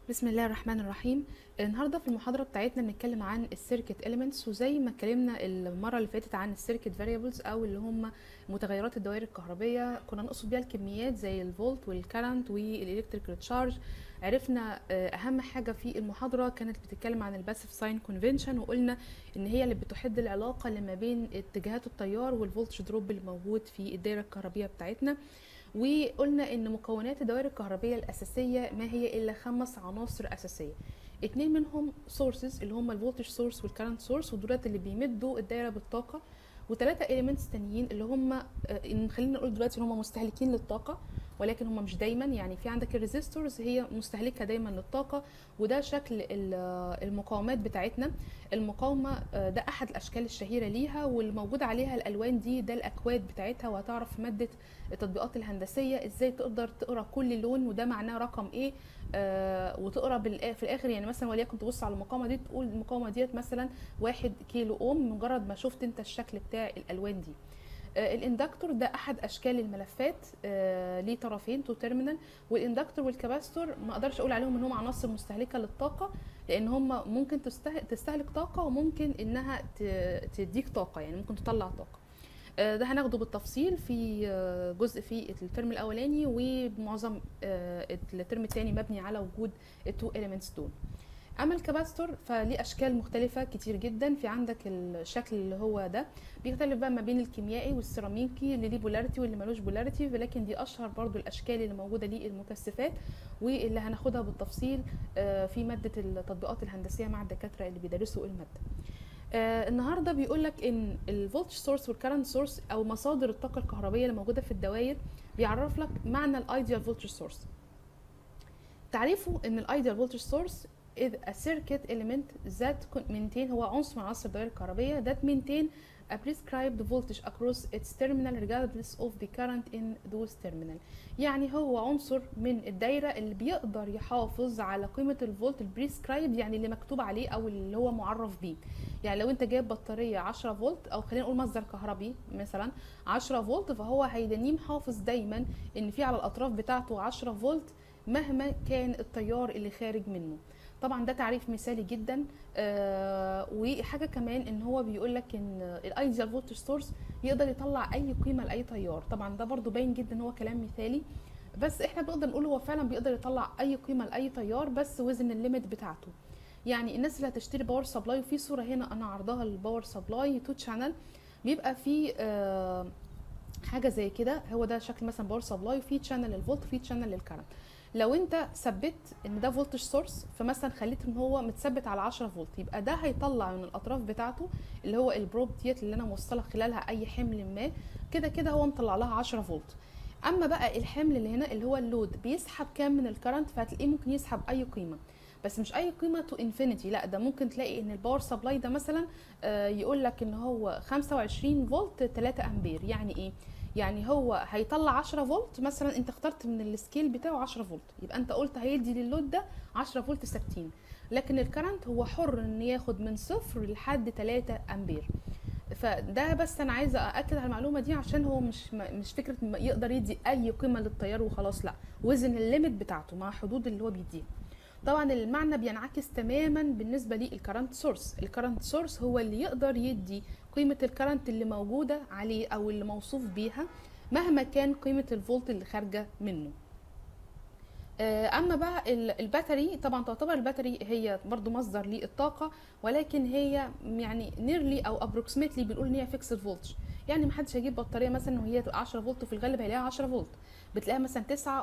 بسم الله الرحمن الرحيم النهارده في المحاضره بتاعتنا بنتكلم عن السيركت اليمنتس وزي ما اتكلمنا المره اللي فاتت عن السيركت فاريبلز او اللي هم متغيرات الدوائر الكهربيه كنا نقصد بيها الكميات زي الفولت والكرنت والالكتريكال تشارج عرفنا اهم حاجه في المحاضره كانت بتتكلم عن الباسيف ساين كونفنشن وقلنا ان هي اللي بتحد العلاقه اللي ما بين اتجاهات التيار والفولتج دروب اللي موجود في الدايره الكهربيه بتاعتنا وقلنا ان مكونات الدوائر الكهربيه الاساسيه ما هي الا خمس عناصر اساسيه اتنين منهم سورسز اللي هم الفولتج سورس والكرنت سورس ودولت اللي بيمدوا الدايره بالطاقه وثلاثه اليمنتس تانيين اللي هم خلينا نقول دلوقتي ان هم مستهلكين للطاقه ولكن هم مش دايما يعني في عندك الريزيستورز هي مستهلكه دايما للطاقه وده شكل المقاومات بتاعتنا المقاومه ده احد الاشكال الشهيره ليها والموجود عليها الالوان دي ده الاكواد بتاعتها وهتعرف في ماده التطبيقات الهندسيه ازاي تقدر تقرا كل لون وده معناه رقم ايه آه وتقرا في الاخر يعني مثلا وليكن تبص على المقاومه دي تقول المقاومه ديت مثلا واحد كيلو اوم مجرد ما شفت انت الشكل بتاع الالوان دي آه الاندكتور ده احد اشكال الملفات آه ليه طرفين تو تيرمينال والاندكتور والكاباستور ما اقدرش اقول عليهم ان هم عناصر مستهلكه للطاقه لان هم ممكن تستهلك طاقه وممكن انها تديك طاقه يعني ممكن تطلع طاقه ده هناخده بالتفصيل في جزء في الترم الاولاني ومعظم الترم الثاني مبني على وجود التو اليمنتس دول اما الكاباستور فليه اشكال مختلفه كتير جدا في عندك الشكل اللي هو ده بيختلف بقى ما بين الكيميائي والسيراميكي اللي ليه بولاريتي واللي ملوش بولاريتي ولكن دي اشهر برضو الاشكال اللي موجوده للمكثفات واللي هناخدها بالتفصيل في ماده التطبيقات الهندسيه مع الدكاتره اللي بيدرسوا الماده آه النهارده بيقول لك ان الفولتج سورس والكرنت سورس او مصادر الطاقه الكهربيه اللي موجوده في الدوائر بيعرف لك معنى الايديال فولتج سورس تعريفه ان الايديال فولتج سورس is a circuit element that maintain هو عنصر من عناصر الدوائر الكهربيه that maintain a prescribed voltage across its terminal regardless of the current in those terminal يعني هو عنصر من الدايرة اللي بيقدر يحافظ على قيمة الفولت البريسكرايب يعني اللي مكتوب عليه أو اللي هو معرف بيه يعني لو أنت جايب بطارية 10 فولت أو خلينا نقول مصدر كهربي مثلا 10 فولت فهو هيدنيه محافظ دايما إن في على الأطراف بتاعته 10 فولت مهما كان التيار اللي خارج منه طبعا ده تعريف مثالي جدا آه وحاجه كمان ان هو بيقول لك ان الايديال فولتج سورس يقدر يطلع اي قيمه لاي تيار طبعا ده برضو باين جدا ان هو كلام مثالي بس احنا بنقدر نقول هو فعلا بيقدر يطلع اي قيمه لاي تيار بس وزن الليميت بتاعته يعني الناس اللي هتشتري باور سبلاي وفي صوره هنا انا عرضها للباور سبلاي تو شانل بيبقى في آه حاجه زي كده هو ده شكل مثلا باور سبلاي وفي شانل للفولت وفي شانل للكرنت لو انت ثبت ان ده فولتج سورس فمثلا خليت ان هو متثبت على 10 فولت يبقى ده هيطلع من الاطراف بتاعته اللي هو البروب ديت اللي انا موصله خلالها اي حمل ما كده كده هو مطلع لها 10 فولت اما بقى الحمل اللي هنا اللي هو اللود بيسحب كام من الكرنت فهتلاقيه ممكن يسحب اي قيمه بس مش اي قيمه تو انفينيتي لا ده ممكن تلاقي ان الباور سبلاي ده مثلا آه يقول لك ان هو 25 فولت 3 امبير يعني ايه يعني هو هيطلع 10 فولت مثلا انت اخترت من السكيل بتاعه 10 فولت يبقى انت قلت هيدي للود ده 10 فولت ثابتين لكن الكرنت هو حر ان ياخد من صفر لحد 3 امبير فده بس انا عايزه ااكد على المعلومه دي عشان هو مش مش فكره يقدر يدي اي قيمه للتيار وخلاص لا وزن الليميت بتاعته مع حدود اللي هو بيديها طبعا المعنى بينعكس تماما بالنسبه للكرنت سورس الكرنت سورس هو اللي يقدر يدي قيمه الكرنت اللي موجوده عليه او اللي موصوف بيها مهما كان قيمه الفولت اللي خارجه منه اما بقى الباتري طبعا تعتبر الباتري هي برضو مصدر للطاقه ولكن هي يعني نيرلي او ابروكسيمتلي بنقول ان هي فيكسد فولتج يعني ما حدش هيجيب بطاريه مثلا وهي 10 فولت وفي الغالب هيلاقيها 10 فولت بتلاقيها مثلا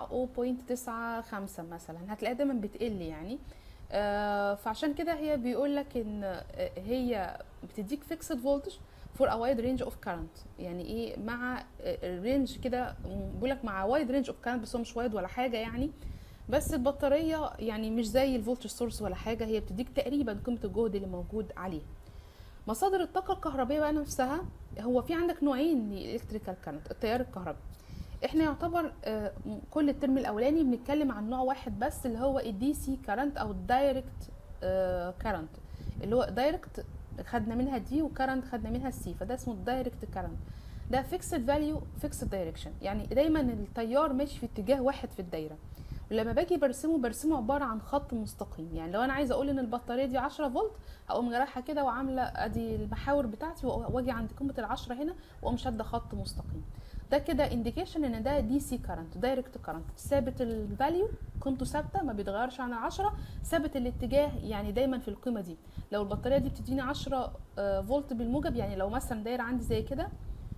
9.95 مثلا هتلاقيها دايما بتقل يعني آه فعشان كده هي بيقول لك ان هي بتديك فيكسد فولتج فور ا وايد رينج اوف كارنت يعني ايه مع الرينج كده بيقول لك مع وايد رينج اوف كارنت بس هو مش وايد ولا حاجه يعني بس البطاريه يعني مش زي الفولتج سورس ولا حاجه هي بتديك تقريبا قيمه الجهد اللي موجود عليه مصادر الطاقه الكهربائيه بقى نفسها هو في عندك نوعين للالكتريكال كارنت التيار الكهربي احنا يعتبر كل الترم الاولاني بنتكلم عن نوع واحد بس اللي هو الدي سي كارنت او الدايركت كارنت اللي هو دايركت خدنا منها دي وكارنت خدنا منها السي فده اسمه الدايركت كارنت ده فيكسد فاليو فيكسد دايركشن يعني دايما التيار ماشي في اتجاه واحد في الدايره ولما باجي برسمه برسمه عباره عن خط مستقيم يعني لو انا عايزه اقول ان البطاريه دي 10 فولت اقوم جراحها كده وعامله ادي المحاور بتاعتي واجي عند قيمه ال10 هنا واقوم شاده خط مستقيم ده كده انديكيشن ان ده دي سي كارنت دايركت كارنت ثابت الفاليو قيمته ثابته ما بيتغيرش عن 10 ثابت الاتجاه يعني دايما في القيمه دي لو البطاريه دي بتديني 10 آه، فولت بالموجب يعني لو مثلا دايره عندي زي كده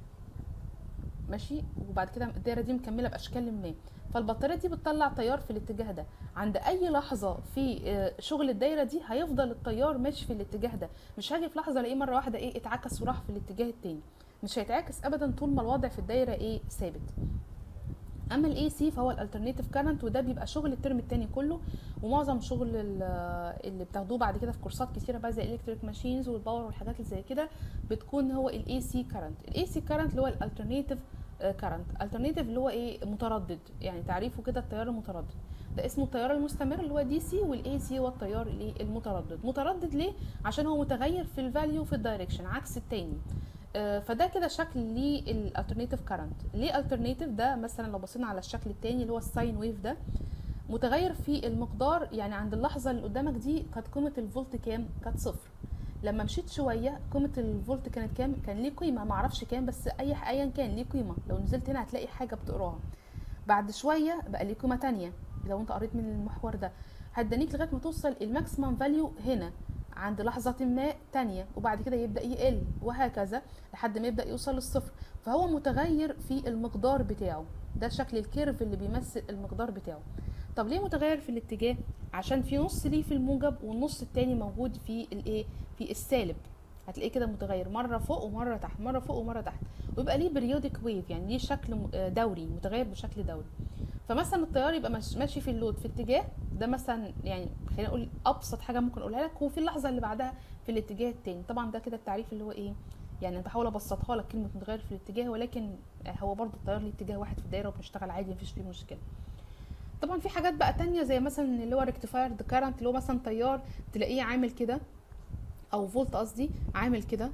ماشي وبعد كده الدايره دي مكمله باشكال ما فالبطاريه دي بتطلع تيار في الاتجاه ده عند اي لحظه في آه، شغل الدايره دي هيفضل التيار ماشي في الاتجاه ده مش هاجي في لحظه الاقيه مره واحده ايه اتعكس وراح في الاتجاه التاني مش هيتعكس ابدا طول ما الوضع في الدايره ايه ثابت اما الاي سي فهو الالترناتيف كارنت وده بيبقى شغل الترم التاني كله ومعظم شغل ال- اللي بتاخدوه بعد كده في كورسات كتيره بقى زي الكتريك ماشينز والباور والحاجات اللي زي كده بتكون هو الاي سي كارنت الاي سي كارنت اللي هو الالترناتيف كارنت الترناتيف اللي هو ايه متردد يعني تعريفه كده التيار المتردد ده اسمه التيار المستمر اللي هو دي سي والاي سي هو التيار الايه المتردد متردد ليه عشان هو متغير في الفاليو في الدايركشن عكس التاني آه، فده كده شكل للالترناتيف كارنت ليه الترناتيف ده مثلا لو بصينا على الشكل التاني اللي هو الساين ويف ده متغير في المقدار يعني عند اللحظه اللي قدامك دي كانت قيمه الفولت كام كانت صفر لما مشيت شويه قيمه الفولت كانت كام كان ليه قيمه معرفش كام بس اي ايا كان ليه قيمه لو نزلت هنا هتلاقي حاجه بتقراها بعد شويه بقى ليه قيمه تانية لو انت قريت من المحور ده هتدنيك لغايه ما توصل الماكسيمم فاليو هنا عند لحظة ما تانية وبعد كده يبدأ يقل وهكذا لحد ما يبدأ يوصل للصفر فهو متغير في المقدار بتاعه ده شكل الكيرف اللي بيمثل المقدار بتاعه طب ليه متغير في الاتجاه عشان في نص ليه في الموجب والنص التاني موجود في الايه في السالب هتلاقيه كده متغير مره فوق ومره تحت مره فوق ومره تحت ويبقى ليه بريودك ويف يعني ليه شكل م- آه دوري متغير بشكل دوري فمثلا التيار يبقى مش- ماشي في اللود في اتجاه ده مثلا يعني خلينا نقول ابسط حاجه ممكن اقولها لك وفي اللحظه اللي بعدها في الاتجاه التاني طبعا ده كده التعريف اللي هو ايه يعني انا بحاول ابسطها لك كلمه متغير في الاتجاه ولكن هو برضو التيار ليه اتجاه واحد في الدايره وبنشتغل عادي مفيش فيه مشكله طبعا في حاجات بقى تانية زي مثلا اللي هو ريكتيفاير كارنت اللي هو مثلا تيار تلاقيه عامل كده او فولت قصدي عامل كده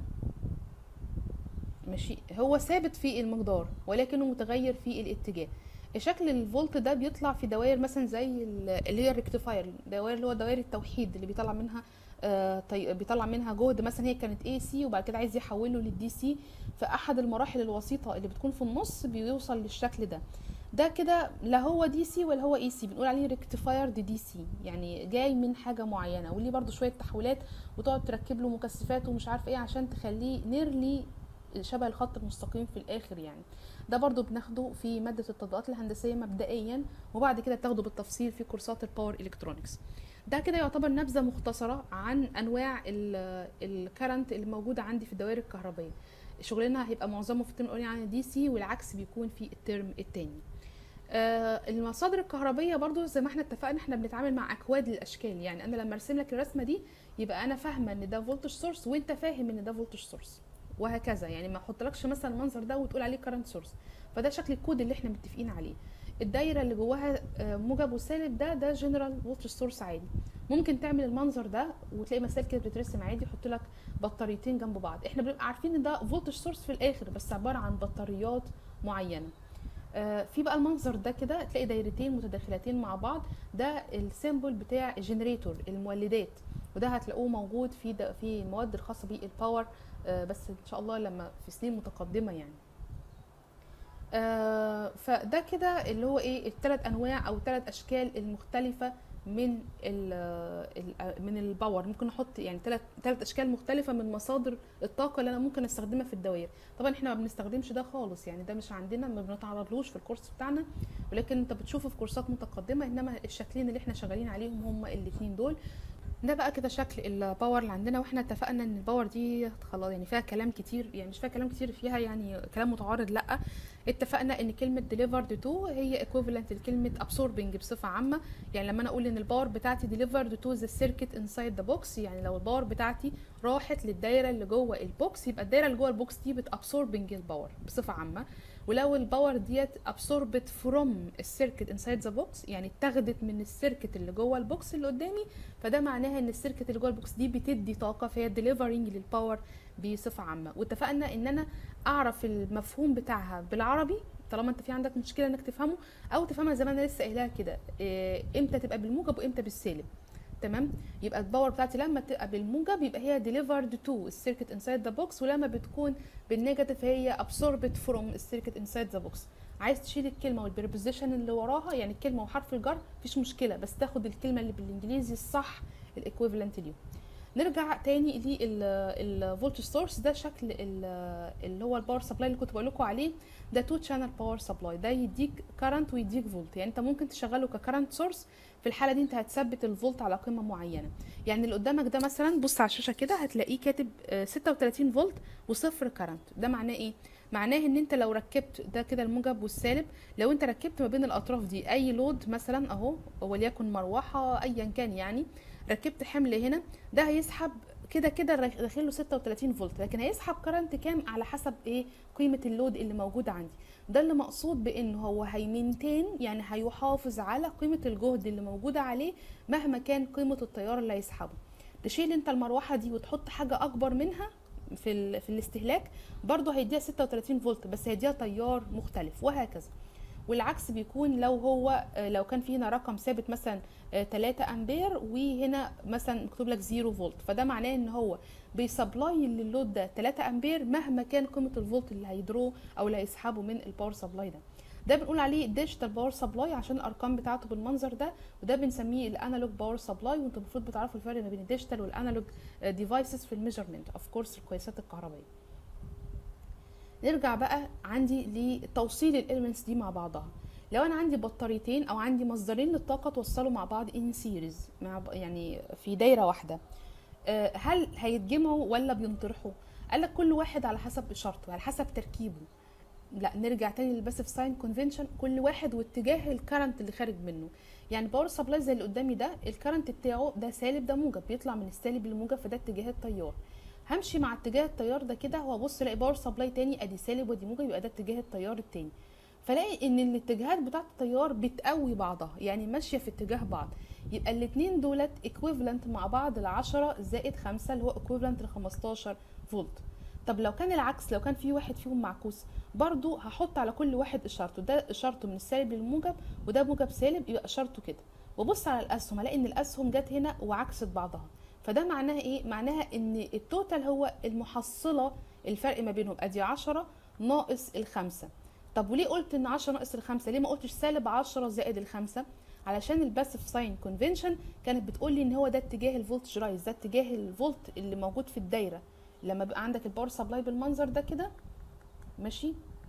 ماشي هو ثابت في المقدار ولكنه متغير في الاتجاه شكل الفولت ده بيطلع في دوائر مثلا زي ال- اللي هي الريكتيفاير دوائر اللي هو دوائر التوحيد اللي بيطلع منها آه طي... بيطلع منها جهد مثلا هي كانت اي سي وبعد كده عايز يحوله للدي سي في احد المراحل الوسيطه اللي بتكون في النص بيوصل للشكل ده ده كده لا هو دي سي ولا هو اي سي بنقول عليه ريكتيفاير دي دي سي يعني جاي من حاجه معينه وليه برضو شويه تحويلات وتقعد تركب له مكثفات ومش عارف ايه عشان تخليه نيرلي شبه الخط المستقيم في الاخر يعني ده برضو بناخده في مادة التطبيقات الهندسية مبدئيا وبعد كده بتاخده بالتفصيل في كورسات الباور الكترونكس ده كده يعتبر نبذة مختصرة عن انواع الكرنت اللي موجودة عندي في الدوائر الكهربائية شغلنا هيبقى معظمه في الترم الاولاني عن دي سي والعكس بيكون في الترم التاني آه، المصادر الكهربية برضو زي ما احنا اتفقنا احنا بنتعامل مع اكواد الاشكال يعني انا لما ارسم لك الرسمة دي يبقى انا فاهمة ان ده فولتج سورس وانت فاهم ان ده فولتج سورس وهكذا يعني ما احطلكش مثلا المنظر ده وتقول عليه كارنت سورس فده شكل الكود اللي احنا متفقين عليه الدايره اللي جواها آه، موجب وسالب ده ده جنرال فولتج سورس عادي ممكن تعمل المنظر ده وتلاقي مسائل كده بتترسم عادي يحط لك بطاريتين جنب بعض احنا بنبقى عارفين ان ده فولتج سورس في الاخر بس عباره عن بطاريات معينه آه، في بقى المنظر ده كده تلاقي دايرتين متداخلتين مع بعض ده السيمبل بتاع الجنريتور المولدات وده هتلاقوه موجود في ده في المواد الخاصه بالباور آه، بس ان شاء الله لما في سنين متقدمه يعني آه، فده كده اللي هو ايه الثلاث انواع او ثلاث اشكال المختلفه من ال ال من الباور ممكن نحط يعني ثلاث ثلاث اشكال مختلفه من مصادر الطاقه اللي انا ممكن استخدمها في الدوائر طبعا احنا ما بنستخدمش ده خالص يعني ده مش عندنا ما بنتعرضلوش في الكورس بتاعنا ولكن انت بتشوفه في كورسات متقدمه انما الشكلين اللي احنا شغالين عليهم هم الاثنين دول ده بقى كده شكل الباور اللي عندنا واحنا اتفقنا ان الباور دي خلاص يعني فيها كلام كتير يعني مش فيها كلام كتير فيها يعني كلام متعارض لا اتفقنا ان كلمه delivered to هي equivalent لكلمه absorbing بصفه عامه يعني لما انا اقول ان الباور بتاعتي delivered to the circuit inside the box يعني لو الباور بتاعتي راحت للدايره اللي جوه البوكس يبقى الدايره اللي جوه البوكس دي بتابسوربنج الباور بصفه عامه ولو الباور ديت absorbed from السيركت inside the box يعني اتاخدت من السيركت اللي جوه البوكس اللي قدامي فده معناها ان السيركت اللي جوه البوكس دي بتدي طاقه فهي delivering للباور بصفه عامه واتفقنا ان انا اعرف المفهوم بتاعها بالعربي طالما انت في عندك مشكله انك تفهمه او تفهمها زي ما انا لسه قايلها كده إيه، امتى تبقى بالموجب وامتى بالسالب تمام يبقى الباور بتاعتي لما تبقى بالموجب يبقى هي ديليفرد تو السيركت انسايد ذا بوكس ولما بتكون بالنيجاتيف هي ابسوربت فروم السيركت انسايد ذا بوكس عايز تشيل الكلمه والبريبوزيشن اللي وراها يعني الكلمه وحرف الجر مفيش مشكله بس تاخد الكلمه اللي بالانجليزي الصح الايكويفالنت ليهم نرجع تاني للفولت سورس ده شكل ال- اللي هو الباور سبلاي اللي كنت بقول لكم عليه ده تو شانل باور سبلاي ده يديك كارنت ويديك فولت يعني انت ممكن تشغله ككارنت سورس في الحاله دي انت هتثبت الفولت على قيمه معينه يعني اللي قدامك ده مثلا بص على الشاشه كده هتلاقيه كاتب آه، 36 فولت وصفر كارنت ده معناه ايه معناه ان انت لو ركبت ده كده الموجب والسالب لو انت ركبت ما بين الاطراف دي اي لود مثلا اهو وليكن مروحه ايا كان يعني ركبت حمل هنا ده هيسحب كده كده رخ- داخل له 36 فولت لكن هيسحب كرنت كام على حسب ايه قيمه اللود اللي موجود عندي ده اللي مقصود بانه هو هيمنتين يعني هيحافظ على قيمه الجهد اللي موجوده عليه مهما كان قيمه التيار اللي هيسحبه تشيل انت المروحه دي وتحط حاجه اكبر منها في ال... في الاستهلاك برضه هيديها 36 فولت بس هيديها تيار مختلف وهكذا والعكس بيكون لو هو آه، لو كان في هنا رقم ثابت مثلا آه، 3 امبير وهنا مثلا مكتوب لك 0 فولت فده معناه ان هو بيسبلاي للود ده 3 امبير مهما كان قيمه الفولت اللي هيدروه او اللي هيسحبه من الباور سبلاي ده ده بنقول عليه ديجيتال باور سبلاي عشان الارقام بتاعته بالمنظر ده وده بنسميه الانالوج باور سبلاي وانتم المفروض بتعرفوا الفرق ما بين الديجيتال والانالوج ديفايسز في الميجرمنت اوف كورس القياسات الكهربائيه نرجع بقى عندي لتوصيل الاليمنتس دي مع بعضها لو انا عندي بطاريتين او عندي مصدرين للطاقه توصلوا مع بعض ان سيريز مع ب- يعني في دايره واحده آه، هل هيتجمعوا ولا بينطرحوا قال لك كل واحد على حسب اشارته على حسب تركيبه لا نرجع تاني للباسيف ساين كونفنشن كل واحد واتجاه الكرنت اللي خارج منه يعني باور سبلاي زي اللي قدامي ده الكرنت بتاعه ده سالب ده موجب بيطلع من السالب للموجب فده اتجاه التيار همشي مع اتجاه التيار ده كده وابص الاقي باور سبلاي تاني ادي سالب ودي موجب يبقى ده اتجاه التيار التاني فلاقي ان الاتجاهات بتاعت التيار بتقوي بعضها يعني ماشيه في اتجاه بعض يبقى الاتنين دولت ايكويفالنت مع بعض ل 10 زائد 5 اللي هو ايكويفالنت ل 15 فولت طب لو كان العكس لو كان في واحد فيهم معكوس برضو هحط على كل واحد اشارته ده اشارته من السالب للموجب وده موجب سالب يبقى اشارته كده وبص على الاسهم الاقي ان الاسهم جت هنا وعكست بعضها فده معناها ايه معناها ان التوتال هو المحصله الفرق ما بينهم ادي 10 ناقص الخمسة طب وليه قلت ان 10 ناقص الخمسة ليه ما قلتش سالب 10 زائد الخمسة علشان الباسيف ساين كونفنشن كانت بتقول لي ان هو ده اتجاه الفولت رايز ده اتجاه الفولت اللي موجود في الدايره لما بيبقى عندك الباور سبلاي بالمنظر ده كده ماشي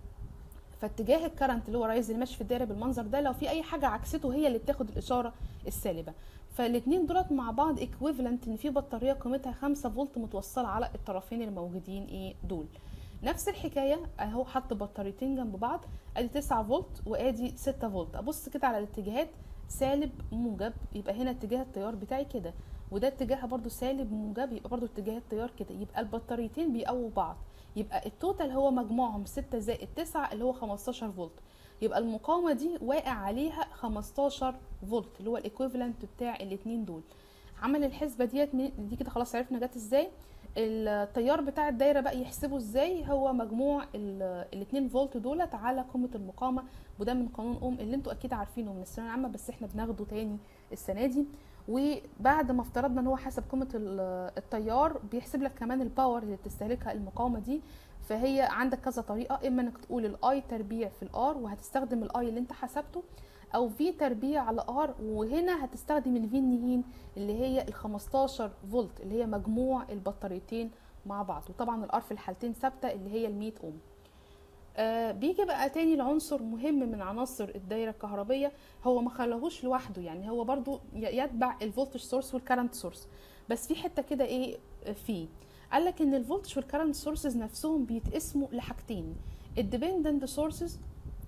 فاتجاه الكرنت اللي هو رايز اللي ماشي في الدايره بالمنظر ده لو في اي حاجه عكسته هي اللي بتاخد الاشاره السالبه فالاثنين دولت مع بعض ايكويفالنت ان في بطاريه قيمتها 5 فولت متوصله على الطرفين الموجودين ايه دول نفس الحكايه اهو حط بطاريتين جنب بعض ادي 9 فولت وادي 6 فولت ابص كده على الاتجاهات سالب موجب يبقى هنا اتجاه التيار بتاعي كده وده اتجاهها برضو سالب موجب يبقى برضو اتجاه التيار كده يبقى البطاريتين بيقووا بعض يبقى التوتال هو مجموعهم 6 زائد 9 اللي هو 15 فولت يبقى المقاومه دي واقع عليها 15 فولت اللي هو الايكويفالنت بتاع الاثنين دول عمل الحسبه ديت من- دي كده خلاص عرفنا جت ازاي التيار بتاع الدايره بقى يحسبه ازاي هو مجموع الاثنين فولت دولت على قيمه المقاومه وده من قانون اوم اللي انتوا اكيد عارفينه من الثانويه العامه بس احنا بناخده تاني السنه دي وبعد ما افترضنا ان هو حسب قيمه ال- التيار بيحسب لك كمان الباور اللي بتستهلكها المقاومه دي فهي عندك كذا طريقه اما انك تقول الاي تربيع في الار وهتستخدم الاي اللي انت حسبته او في تربيع على ار وهنا هتستخدم الفي النهين اللي هي ال 15 فولت اللي هي مجموع البطاريتين مع بعض وطبعا الار في الحالتين ثابته اللي هي ال 100 اوم آه بيجي بقى تاني لعنصر مهم من عناصر الدايره الكهربيه هو ما خلاهوش لوحده يعني هو برضو ي- يتبع الفولتج سورس والكرنت سورس بس في حته كده ايه آه، فيه قال لك ان الفولتج والكرنت سورسز نفسهم بيتقسموا لحاجتين الديبندنت سورسز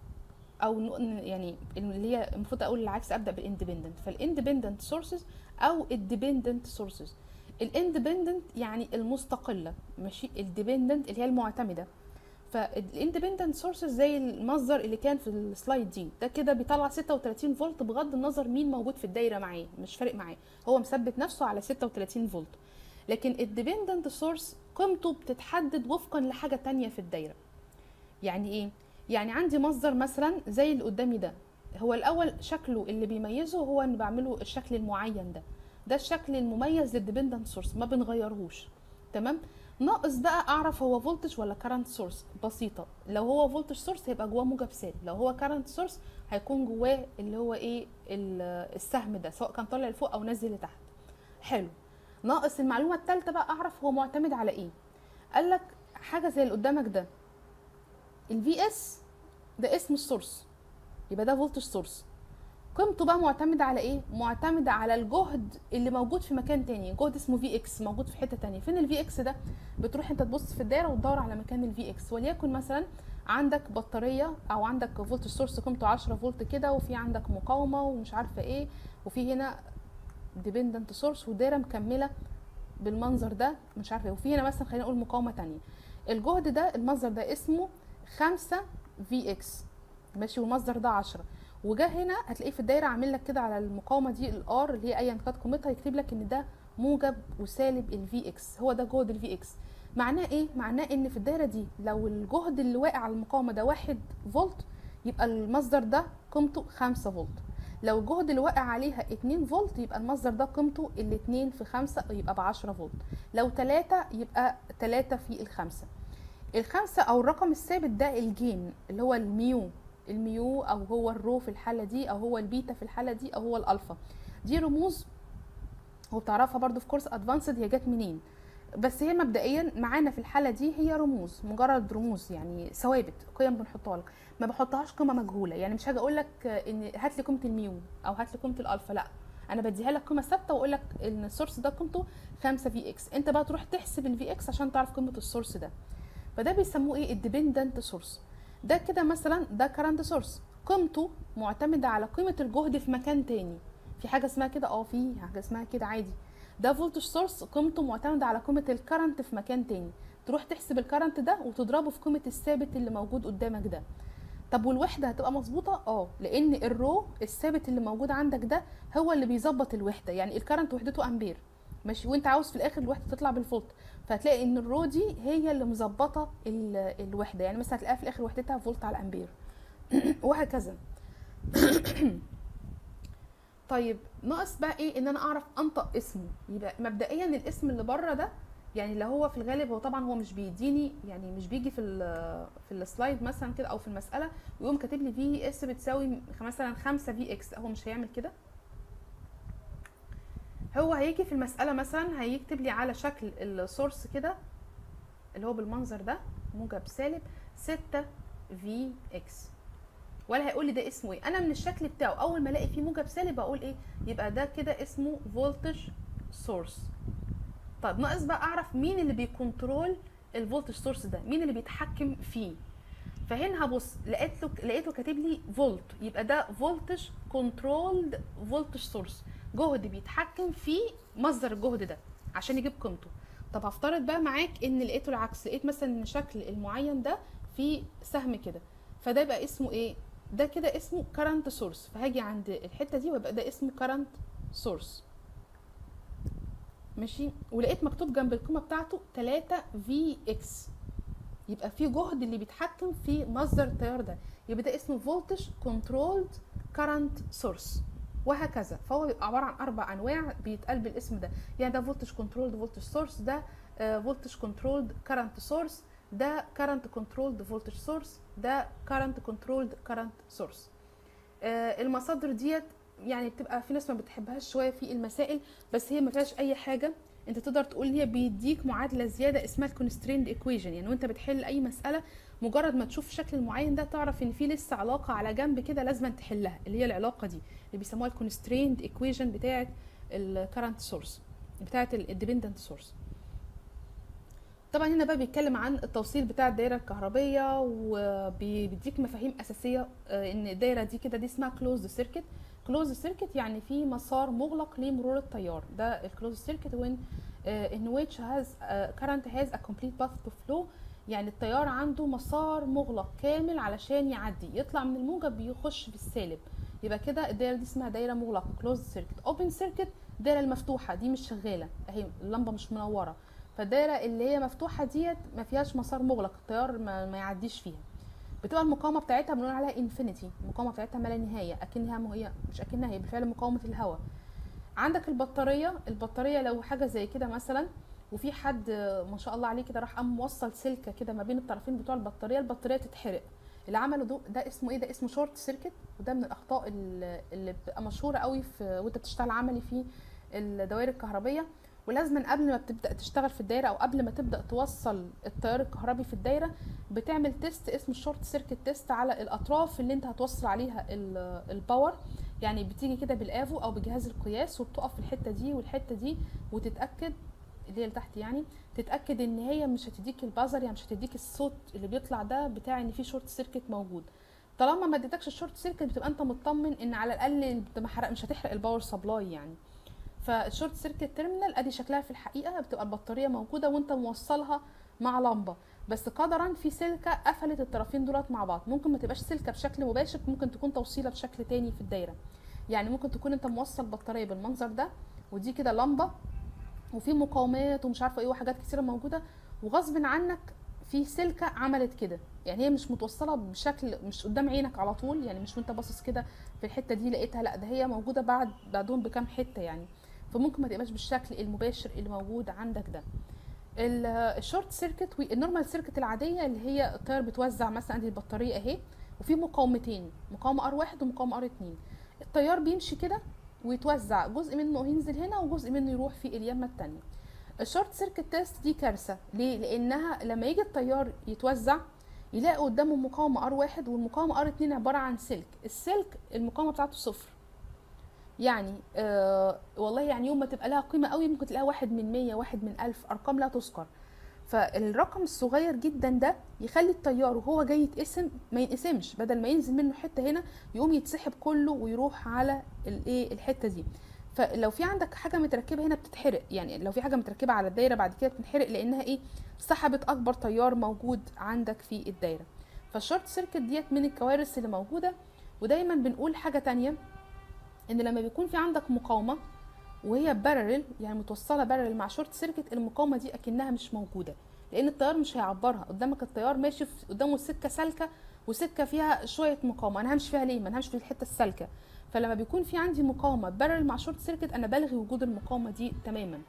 او ن- يعني اللي هي المفروض اقول العكس ابدا بالاندبندنت فالاندبندنت سورسز او الديبندنت سورسز الاندبندنت يعني المستقله ماشي الديبندنت اللي هي المعتمده فالاندبندنت سورسز زي المصدر اللي كان في السلايد دي ده كده بيطلع 36 فولت بغض النظر مين موجود في الدايره معاه مش فارق معاه هو مثبت نفسه على 36 فولت لكن الديبندنت سورس قيمته بتتحدد وفقا لحاجه تانية في الدايره يعني ايه يعني عندي مصدر مثلا زي اللي قدامي ده هو الاول شكله اللي بيميزه هو ان بعمله الشكل المعين ده ده الشكل المميز للديبندنت سورس ما بنغيرهوش تمام ناقص بقى اعرف هو فولتج ولا كارنت سورس بسيطه لو هو فولتج سورس هيبقى جواه موجب سالب لو هو كارنت سورس هيكون جواه اللي هو ايه ال- السهم ده سواء كان طالع لفوق او نازل لتحت حلو ناقص المعلومه الثالثه بقى اعرف هو معتمد على ايه قال لك حاجه زي اللي قدامك ده الفي اس ده اسم السورس يبقى ده فولتج سورس قيمته بقى معتمده على ايه معتمده على الجهد اللي موجود في مكان تاني جهد اسمه في اكس موجود في حته تانية فين الفي اكس ده بتروح انت تبص في الدايره وتدور على مكان الفي اكس وليكن مثلا عندك بطاريه او عندك فولتج سورس قيمته 10 فولت كده وفي عندك مقاومه ومش عارفه ايه وفي هنا ديبندنت سورس ودايره مكمله بالمنظر ده مش عارفه ايه وفي هنا مثلا خلينا نقول مقاومه تانية الجهد ده المصدر ده اسمه 5 في اكس ماشي والمصدر ده 10 وجا هنا هتلاقيه في الدايره عامل لك كده على المقاومه دي الار اللي هي ايا كانت قيمتها يكتب لك ان ده موجب وسالب الفي اكس هو ده جهد الفي اكس معناه ايه معناه ان في الدايره دي لو الجهد اللي واقع على المقاومه ده 1 فولت يبقى المصدر ده قيمته 5 فولت لو الجهد اللي واقع عليها 2 فولت يبقى المصدر ده قيمته الاتنين في 5 يبقى ب 10 فولت لو 3 يبقى 3 في الخمسة الخمسة او الرقم الثابت ده الجين اللي هو الميو الميو او هو الرو في الحاله دي او هو البيتا في الحاله دي او هو الالفا دي رموز وبتعرفها برضو في كورس ادفانسد هي جت منين بس هي مبدئيا معانا في الحاله دي هي رموز مجرد رموز يعني ثوابت قيم بنحطها لك ما بحطهاش قيمه مجهوله يعني مش هاجي اقول لك ان هات لي قيمه الميو او هات لي قيمه الالفا لا انا بديها لك قيمه ثابته واقول لك ان السورس ده قيمته 5 في اكس انت بقى تروح تحسب الفي اكس عشان تعرف قيمه السورس ده فده بيسموه ايه الديبندنت سورس ده كده مثلا ده كرنت سورس قيمته معتمده على قيمه الجهد في مكان تاني في حاجه اسمها كده اه في حاجه اسمها كده عادي ده فولتج سورس قيمته معتمده على قيمه الكرنت في مكان تاني تروح تحسب الكرنت ده وتضربه في قيمه الثابت اللي موجود قدامك ده طب والوحده هتبقى مظبوطه اه لان الرو الثابت اللي موجود عندك ده هو اللي بيظبط الوحده يعني الكرنت وحدته امبير ماشي وانت عاوز في الاخر الوحده تطلع بالفولت فهتلاقي ان الرو دي هي اللي مظبطه الوحده يعني مثلا هتلاقيها في الاخر وحدتها فولت على امبير وهكذا طيب ناقص بقى ايه ان انا اعرف انطق اسمه يبقى مبدئيا الاسم اللي بره ده يعني اللي هو في الغالب هو طبعا هو مش بيديني يعني مش بيجي في ال في السلايد مثلا كده او في المساله ويقوم كاتب لي في اس بتساوي مثلا 5 في اكس هو مش هيعمل كده هو هيجي في المساله مثلا هيكتب لي على شكل السورس كده اللي هو بالمنظر ده موجب سالب 6 في اكس ولا هيقول لي ده اسمه ايه انا من الشكل بتاعه اول ما الاقي فيه موجب سالب اقول ايه يبقى ده كده اسمه فولتج سورس طب ناقص بقى اعرف مين اللي بيكنترول الفولتج سورس ده مين اللي بيتحكم فيه فهنا هبص لقيت له لقيته كاتب لي فولت يبقى ده فولتج كنترولد فولتج سورس جهد بيتحكم في مصدر الجهد ده عشان يجيب قيمته طب هفترض بقى معاك ان لقيته العكس لقيت مثلا ان شكل المعين ده فيه سهم كده فده يبقى اسمه ايه ده كده اسمه current source فهاجي عند الحته دي ويبقى ده اسمه current source ماشي ولقيت مكتوب جنب القيمه بتاعته 3 في اكس يبقى في جهد اللي بيتحكم في مصدر التيار ده يبقى ده اسمه voltage controlled current source وهكذا فهو بيبقى عباره عن اربع انواع بيتقال بالاسم ده يعني ده voltage controlled voltage source ده voltage controlled current source ده current controlled voltage source ده current controlled current source آه المصادر ديت يعني بتبقى في ناس ما بتحبهاش شويه في المسائل بس هي ما فيهاش اي حاجه انت تقدر تقول هي بيديك معادله زياده اسمها الكونستريند ايكويشن يعني وانت بتحل اي مساله مجرد ما تشوف الشكل المعين ده تعرف ان في لسه علاقه على جنب كده لازم تحلها اللي هي العلاقه دي اللي بيسموها الكونستريند ايكويشن بتاعه الكرنت سورس بتاعه الديبندنت سورس طبعا هنا بقى بيتكلم عن التوصيل بتاع الدايره الكهربيه وبيديك مفاهيم اساسيه ان الدايره دي كده دي اسمها كلوزد سيركت كلوز سيركت يعني في مسار مغلق لمرور التيار ده الكلوز سيركت وين ان which has uh, current has a complete path to flow يعني التيار عنده مسار مغلق كامل علشان يعدي يطلع من الموجب بيخش في السالب يبقى كده الدايره دي اسمها دايره مغلقه كلوز سيركت اوبن سيركت الدايره المفتوحه دي مش شغاله اهي اللمبه مش منوره فالدايره اللي هي مفتوحه ديت ما فيهاش مسار مغلق التيار ما, ما يعديش فيها بتبقى المقاومه بتاعتها بنقول عليها انفينيتي المقاومه بتاعتها ما لا نهايه اكنها هي مش اكنها هي بالفعل مقاومه الهواء عندك البطاريه البطاريه لو حاجه زي كده مثلا وفي حد ما شاء الله عليه كده راح قام موصل سلكه كده ما بين الطرفين بتوع البطاريه البطاريه تتحرق اللي عمله ده, ده اسمه ايه ده اسمه شورت سيركت وده من الاخطاء اللي اللي بتبقى مشهوره قوي في وانت بتشتغل عملي في الدوائر الكهربيه ولازما قبل ما بتبدا تشتغل في الدايره او قبل ما تبدا توصل التيار الكهربي في الدايره بتعمل تيست اسمه الشورت سيركت تيست على الاطراف اللي انت هتوصل عليها ال- الباور يعني بتيجي كده بالافو او بجهاز القياس وبتقف في الحته دي والحته دي وتتاكد اللي هي اللي تحت يعني تتاكد ان هي مش هتديك البازر يعني مش هتديك الصوت اللي بيطلع ده بتاع ان في شورت سيركت موجود طالما ما اديتكش الشورت سيركت بتبقى انت مطمن ان على الاقل انت ما حرق- مش هتحرق الباور سبلاي يعني فالشورت سيركت تيرمينال ادي شكلها في الحقيقه بتبقى البطاريه موجوده وانت موصلها مع لمبه بس قدرا في سلكه قفلت الطرفين دولت مع بعض ممكن ما تبقاش سلكه بشكل مباشر ممكن تكون توصيله بشكل تاني في الدايره يعني ممكن تكون انت موصل بطاريه بالمنظر ده ودي كده لمبه وفي مقاومات ومش عارفه ايه وحاجات كتيره موجوده وغصب عنك في سلكه عملت كده يعني هي مش متوصله بشكل مش قدام عينك على طول يعني مش وانت باصص كده في الحته دي لقيتها لا ده هي موجوده بعد بعدهم بكام حته يعني فممكن ما تبقاش بالشكل المباشر اللي موجود عندك ده ال- الشورت سيركت والنورمال سيركت العاديه اللي هي التيار بتوزع مثلا دي البطاريه اهي وفي مقاومتين مقاومه ار واحد ومقاومه ار اتنين التيار بيمشي كده ويتوزع جزء منه ينزل هنا وجزء منه يروح في اليمه التانية الشورت سيركت تيست دي كارثه ليه لانها لما يجي التيار يتوزع يلاقي قدامه مقاومه ار واحد والمقاومه ار اتنين عباره عن سلك السلك المقاومه بتاعته صفر يعني آه والله يعني يوم ما تبقى لها قيمه قوي ممكن تلاقيها واحد من مية واحد من ألف ارقام لا تذكر فالرقم الصغير جدا ده يخلي التيار وهو جاي يتقسم ما ينقسمش بدل ما ينزل منه حته هنا يقوم يتسحب كله ويروح على الايه الحته دي فلو في عندك حاجه متركبه هنا بتتحرق يعني لو في حاجه متركبه على الدايره بعد كده بتنحرق لانها ايه سحبت اكبر تيار موجود عندك في الدايره فالشورت سيركت ديت من الكوارث اللي موجوده ودايما بنقول حاجه تانية ان لما بيكون في عندك مقاومه وهي بارل يعني متوصله بارل مع شورت سيركت المقاومه دي اكنها مش موجوده لان التيار مش هيعبرها قدامك التيار ماشي في قدامه سكه سالكه وسكه فيها شويه مقاومه انا همشي فيها ليه ما انا همشي في الحته السالكه فلما بيكون في عندي مقاومه بارل مع شورت سيركت انا بلغي وجود المقاومه دي تماما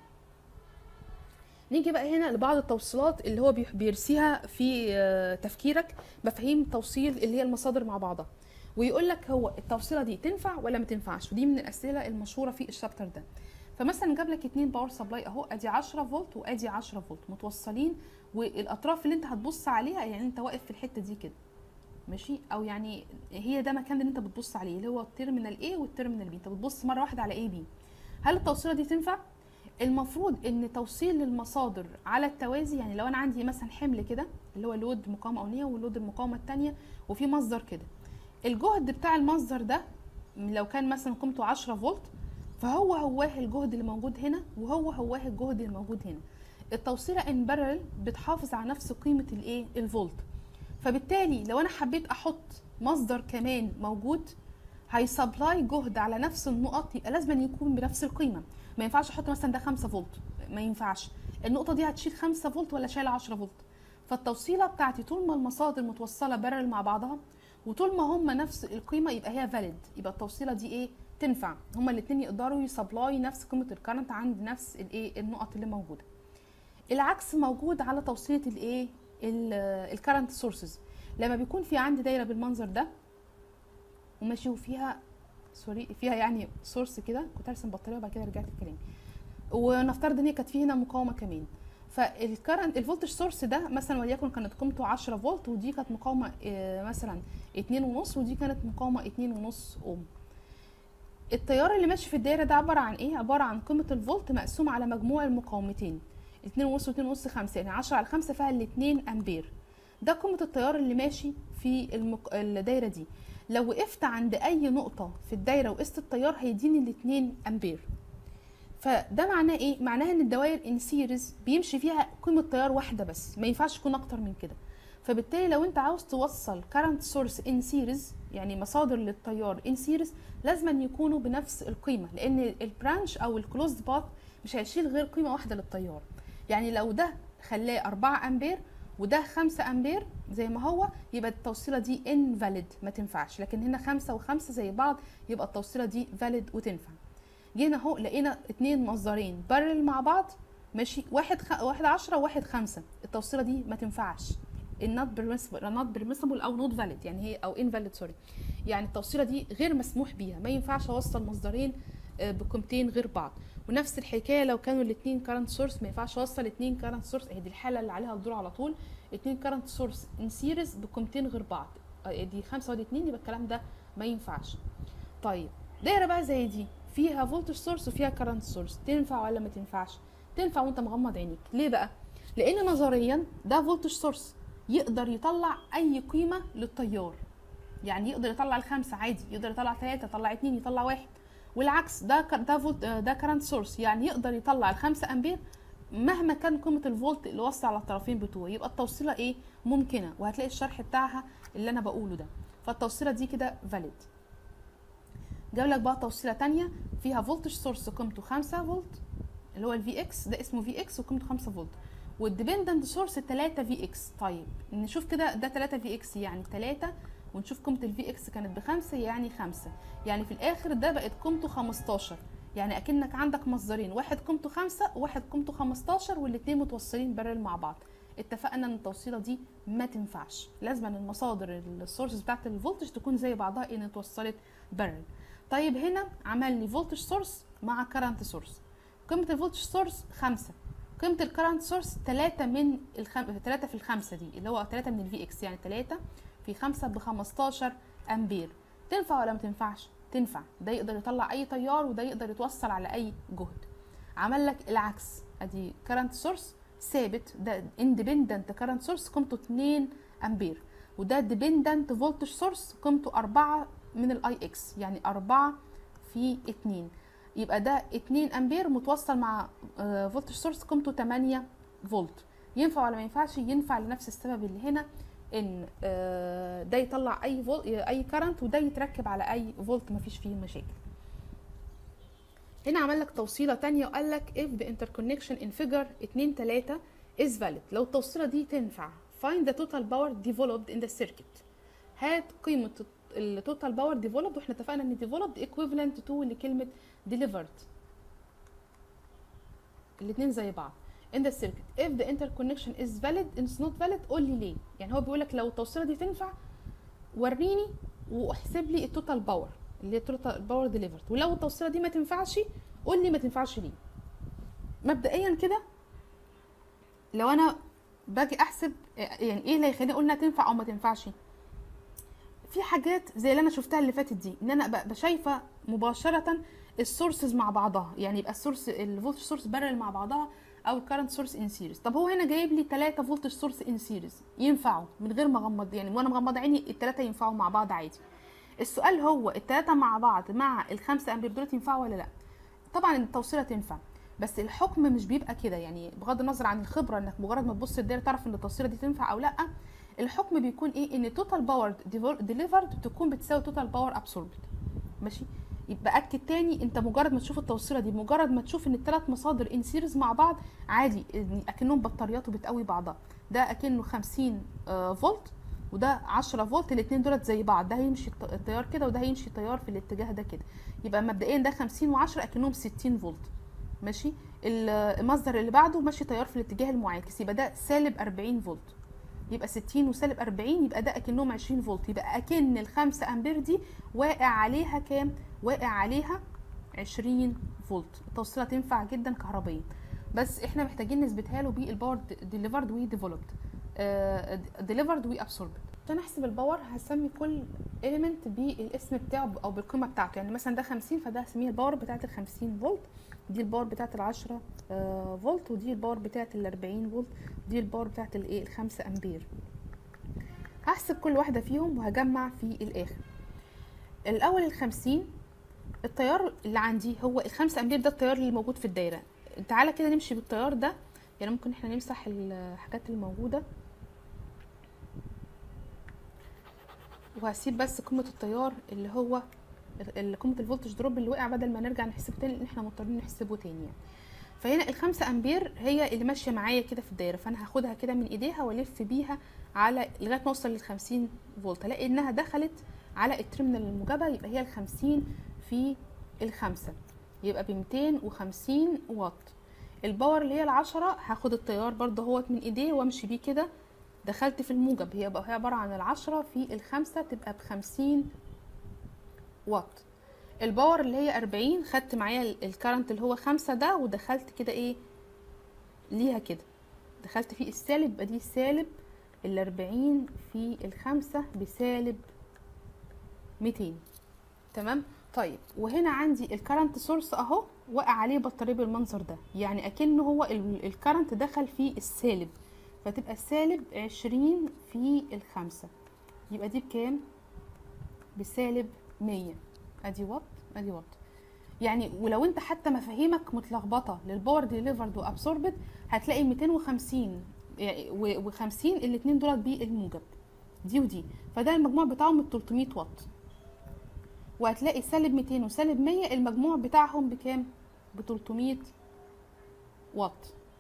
نيجي بقى هنا لبعض التوصيلات اللي هو بيح- بيرسيها في آه، تفكيرك مفاهيم توصيل اللي هي المصادر مع بعضها ويقول لك هو التوصيله دي تنفع ولا ما تنفعش ودي من الاسئله المشهوره في الشابتر ده فمثلا جاب لك اتنين باور سبلاي اهو ادي 10 فولت وادي 10 فولت متوصلين والاطراف اللي انت هتبص عليها يعني انت واقف في الحته دي كده ماشي او يعني هي ده مكان اللي انت بتبص عليه اللي هو التيرمينال A والتيرمينال B انت بتبص مره واحده على A B هل التوصيله دي تنفع المفروض ان توصيل المصادر على التوازي يعني لو انا عندي مثلا حمل كده اللي هو لود مقاومه اوليه ولود المقاومه الثانيه وفي مصدر كده الجهد بتاع المصدر ده لو كان مثلا قيمته 10 فولت فهو هواه الجهد اللي موجود هنا وهو هواه الجهد اللي موجود هنا التوصيله ان بارل بتحافظ على نفس قيمه الايه الفولت فبالتالي لو انا حبيت احط مصدر كمان موجود هيسبلاي جهد على نفس النقط يبقى لازم يكون بنفس القيمه ما ينفعش احط مثلا ده 5 فولت ما ينفعش النقطه دي هتشيل 5 فولت ولا شايله 10 فولت فالتوصيله بتاعتي طول ما المصادر متوصله بارل مع بعضها وطول ما هم نفس القيمه يبقى هي فاليد يبقى التوصيله دي ايه تنفع هما الاثنين يقدروا يسبلاي نفس قيمه الكرنت عند نفس الايه النقط اللي موجوده العكس موجود على توصيله الايه الكرنت سورسز لما بيكون في عندي دايره بالمنظر ده وماشي وفيها سوري فيها يعني سورس كده كنت هرسم بطاريه وبعد كده رجعت الكلام ونفترض ان هي كانت في هنا مقاومه كمان فالكرنت الفولتج سورس ده مثلا وليكن كانت قيمته 10 فولت ودي كانت مقاومه آه، مثلا 2.5 ودي كانت مقاومه 2.5 اوم التيار اللي ماشي في الدايره ده عباره عن ايه عباره عن قيمه الفولت مقسوم على مجموع المقاومتين 2.5 و2.5 5 يعني 10 على 5 فيها ال 2 امبير ده قيمه التيار اللي ماشي في المق... الدايره دي لو وقفت عند اي نقطه في الدايره وقست التيار هيديني ال 2 امبير فده معناه ايه معناه ان الدوائر ان سيريز بيمشي فيها قيمه تيار واحده بس ما ينفعش يكون اكتر من كده فبالتالي لو انت عاوز توصل current source in series يعني مصادر للتيار in series لازم أن يكونوا بنفس القيمه لان البرانش او الكلوزد باث مش هيشيل غير قيمه واحده للتيار يعني لو ده خلاه 4 امبير وده 5 امبير زي ما هو يبقى التوصيله دي invalid ما تنفعش لكن هنا 5 و5 زي بعض يبقى التوصيله دي valid وتنفع جينا اهو لقينا اتنين مصدرين بارل مع بعض ماشي واحد خ... واحد عشرة وواحد خمسة التوصيله دي ما تنفعش not permissible not permissible او not valid يعني هي او invalid سوري يعني التوصيله دي غير مسموح بيها ما ينفعش اوصل مصدرين آه، بقيمتين غير بعض ونفس الحكايه لو كانوا الاثنين كارنت سورس ما ينفعش اوصل اثنين كارنت سورس هي دي الحاله اللي عليها الدور على طول اثنين كارنت سورس ان سيريز بقيمتين غير بعض آه، دي خمسة ودي اتنين يبقى الكلام ده ما ينفعش طيب دايره بقى زي دي فيها فولتج سورس وفيها كارنت سورس تنفع ولا ما تنفعش تنفع وانت مغمض عينيك ليه بقى لان نظريا ده فولتج سورس يقدر يطلع اي قيمه للتيار يعني يقدر يطلع الخمسه عادي يقدر يطلع ثلاثه يطلع اتنين يطلع واحد والعكس ده ك- ده فولت ده كرنت سورس يعني يقدر يطلع الخمسة امبير مهما كان قيمه الفولت اللي وصل على الطرفين بتوعه يبقى التوصيله ايه ممكنه وهتلاقي الشرح بتاعها اللي انا بقوله ده فالتوصيله دي كده فاليد جاب لك بقى توصيله تانية فيها فولتج سورس قيمته 5 فولت اللي هو الفي اكس ده اسمه في اكس وقيمته 5 فولت والديبندنت سورس 3 في اكس طيب نشوف كده ده 3 في اكس يعني 3 ونشوف قيمه الفي اكس كانت بخمسة يعني خمسة يعني في الاخر ده بقت قيمته 15 يعني اكنك عندك مصدرين واحد قيمته خمسة وواحد قيمته 15 والاتنين متوصلين بارل مع بعض اتفقنا ان التوصيله دي ما تنفعش لازم أن المصادر السورسز بتاعت الفولتج تكون زي بعضها ان اتوصلت بارل طيب هنا عمل لي فولتج سورس مع كرنت سورس قيمه الفولتج سورس خمسة قيمه الكرنت سورس 3 من الخم... 3 في الخمسة دي اللي هو 3 من الفي اكس يعني 3 في 5 ب 15 امبير تنفع ولا ما تنفعش تنفع ده يقدر يطلع اي تيار وده يقدر يتوصل على اي جهد عمل لك العكس ادي كرنت سورس ثابت ده اندبندنت كرنت سورس قيمته 2 امبير وده ديبندنت فولتج سورس قيمته 4 من الاي اكس يعني 4 في 2 يبقى ده 2 امبير متوصل مع فولتج سورس قيمته 8 فولت ينفع ولا ما ينفعش ينفع لنفس السبب اللي هنا ان آه، ده يطلع اي فول اي كرنت وده يتركب على اي فولت مفيش فيه مشاكل هنا عمل لك توصيله تانية وقال لك if the interconnection in figure 2 3 is valid لو التوصيله دي تنفع find the total power developed in the circuit هات قيمه التوتال باور ديفلوبد واحنا اتفقنا ان ديفلوبد equivalent to لكلمه delivered الاثنين زي بعض in the circuit if the interconnection is valid it's not valid قول لي ليه يعني هو بيقول لك لو التوصيله دي تنفع وريني واحسب لي التوتال باور اللي هي التوتال باور ديليفرد ولو التوصيله دي ما تنفعش قول لي ما تنفعش ليه مبدئيا كده لو انا باجي احسب يعني ايه اللي هيخليني اقول انها تنفع او ما تنفعش في حاجات زي اللي انا شفتها اللي فاتت دي ان انا ابقى شايفه مباشره السورسز مع بعضها يعني يبقى السورس الفولتج سورس بارل مع بعضها او الكرنت سورس ان سيريز طب هو هنا جايب لي 3 فولتج سورس ان سيريز ينفعوا من غير ما اغمض يعني وانا مغمضه عيني الثلاثه ينفعوا مع بعض عادي السؤال هو الثلاثه مع بعض مع الخمسه امبير دول ينفعوا ولا لا طبعا التوصيله تنفع بس الحكم مش بيبقى كده يعني بغض النظر عن الخبره انك مجرد ما تبص الدايره تعرف ان التوصيله دي تنفع او لا الحكم بيكون ايه ان توتال باور ديليفرد تكون بتساوي توتال باور ابسوربد ماشي يبقى اكد تاني انت مجرد ما تشوف التوصيله دي مجرد ما تشوف ان الثلاث مصادر ان سيريز مع بعض عادي اكنهم بطاريات وبتقوي بعضها ده اكنه 50 فولت وده 10 فولت الاثنين دولت زي بعض ده هيمشي التيار كده وده هيمشي التيار في الاتجاه ده كده يبقى مبدئيا ده 50 و10 اكنهم 60 فولت ماشي المصدر اللي بعده ماشي تيار في الاتجاه المعاكس يبقى ده سالب 40 فولت يبقى 60 وسالب 40 يبقى ده اكنهم 20 فولت يبقى اكن الخمسة امبير دي واقع عليها كام واقع عليها 20 فولت التوصيله تنفع جدا كهربائيا بس احنا محتاجين نثبتها له بالباور ديليفرد وديفلوبد ديليفرد وابسوربد عشان احسب الباور هسمي كل اليمنت بالاسم بتاعه او بالقيمه بتاعته يعني مثلا ده 50 فده هسميه الباور بتاعت ال 50 فولت دي الباور بتاعت ال 10 فولت ودي الباور بتاعت ال 40 فولت ودي الباور بتاعت الايه ال 5 امبير هحسب كل واحده فيهم وهجمع في الاخر الاول ال 50 التيار اللي عندي هو ال 5 امبير ده التيار اللي موجود في الدايره تعالى كده نمشي بالتيار ده يعني ممكن احنا نمسح الحاجات اللي موجوده وهسيب بس قيمه التيار اللي هو قيمه الفولتج دروب اللي وقع بدل ما نرجع نحسبه تاني لان احنا مضطرين نحسبه تاني يعني فهنا الخمسة امبير هي اللي ماشيه معايا كده في الدايره فانا هاخدها كده من ايديها والف بيها على لغايه ما اوصل لل 50 فولت الاقي انها دخلت على الترمينال الموجبه يبقى هي ال 50 في الخمسة يبقى ب 250 واط الباور اللي هي العشرة هاخد التيار برضه اهوت من ايديه وامشي بيه كده دخلت في الموجب هي بقى هي عبارة عن العشرة في الخمسة تبقى بخمسين واط الباور اللي هي أربعين خدت معايا ال- الكرنت اللي هو خمسة ده ودخلت كده ايه ليها كده دخلت فيه السالب يبقى دي سالب الأربعين في الخمسة بسالب ميتين تمام طيب وهنا عندي الكرنت سورس اهو وقع عليه بطاريه بالمنظر ده يعني اكنه هو ال- الكرنت دخل في السالب فتبقى سالب عشرين في الخمسة يبقى دي بكام بسالب مية ادي وات ادي وات يعني ولو انت حتى مفاهيمك متلخبطه للباور ديليفرد وابسوربد هتلاقي 250 و50 الاثنين دولت بالموجب دي ودي فده المجموع بتاعهم ال 300 واط وهتلاقي سالب 200 وسالب 100 المجموع بتاعهم بكام ب 300 واط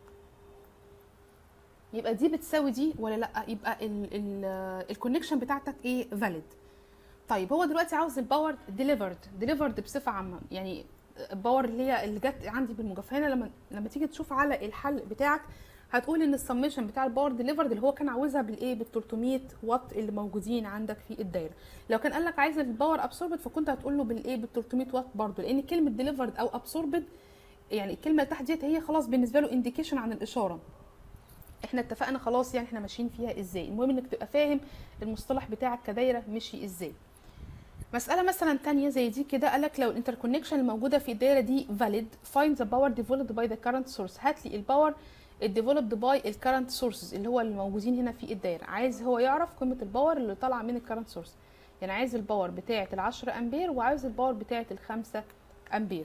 يبقى دي بتساوي دي ولا لا يبقى الكونكشن بتاعتك ايه فاليد طيب هو دلوقتي عاوز الباور ديليفرد ديليفرد بصفه عامه يعني الباور اللي هي اللي جت عندي بالموجب فهنا لما لما تيجي تشوف على الحل بتاعك هتقول ان السميشن بتاع الباور ديليفرد اللي هو كان عاوزها بالايه بال 300 واط اللي موجودين عندك في الدايره لو كان قال لك عايز الباور ابسوربد فكنت هتقول له بالايه بال 300 واط برضه لان كلمه ديليفرد او ابسوربد يعني الكلمه اللي تحت ديت هي خلاص بالنسبه له انديكيشن عن الاشاره احنا اتفقنا خلاص يعني احنا ماشيين فيها ازاي المهم انك تبقى فاهم المصطلح بتاعك كدايره مشي ازاي مسألة مثلا تانية زي دي كده قالك لو الانتركونكشن الموجودة في الدايرة دي valid find the power developed by the current source هات لي الباور developed by ال current sources اللي هو الموجودين هنا في الدايرة عايز هو يعرف قيمة الباور اللي طالعة من ال current source يعني عايز الباور بتاعة العشرة أمبير وعايز الباور بتاعة الخمسة أمبير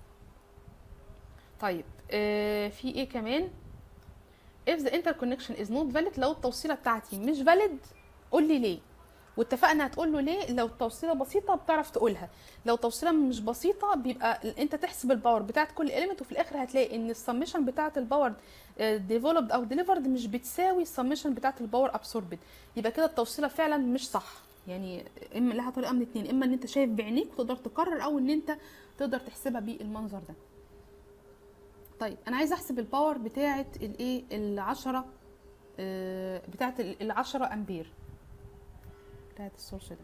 طيب آه في ايه كمان if the interconnection is not valid لو التوصيلة بتاعتي مش valid قول لي ليه واتفقنا هتقول له ليه لو التوصيله بسيطه بتعرف تقولها لو توصيله مش بسيطه بيبقى انت تحسب الباور بتاعت كل اليمنت وفي الاخر هتلاقي ان السمشن بتاعت الباور ديفلوبد او ديليفرد مش بتساوي السمشن بتاعت الباور ابسوربد يبقى كده التوصيله فعلا مش صح يعني اما لها طريقه من اتنين اما ان انت شايف بعينيك وتقدر تقرر او ان انت تقدر تحسبها بالمنظر ده طيب انا عايزه احسب الباور بتاعت الايه العشرة آه، بتاعت ال- العشرة امبير بتاعت السورس ده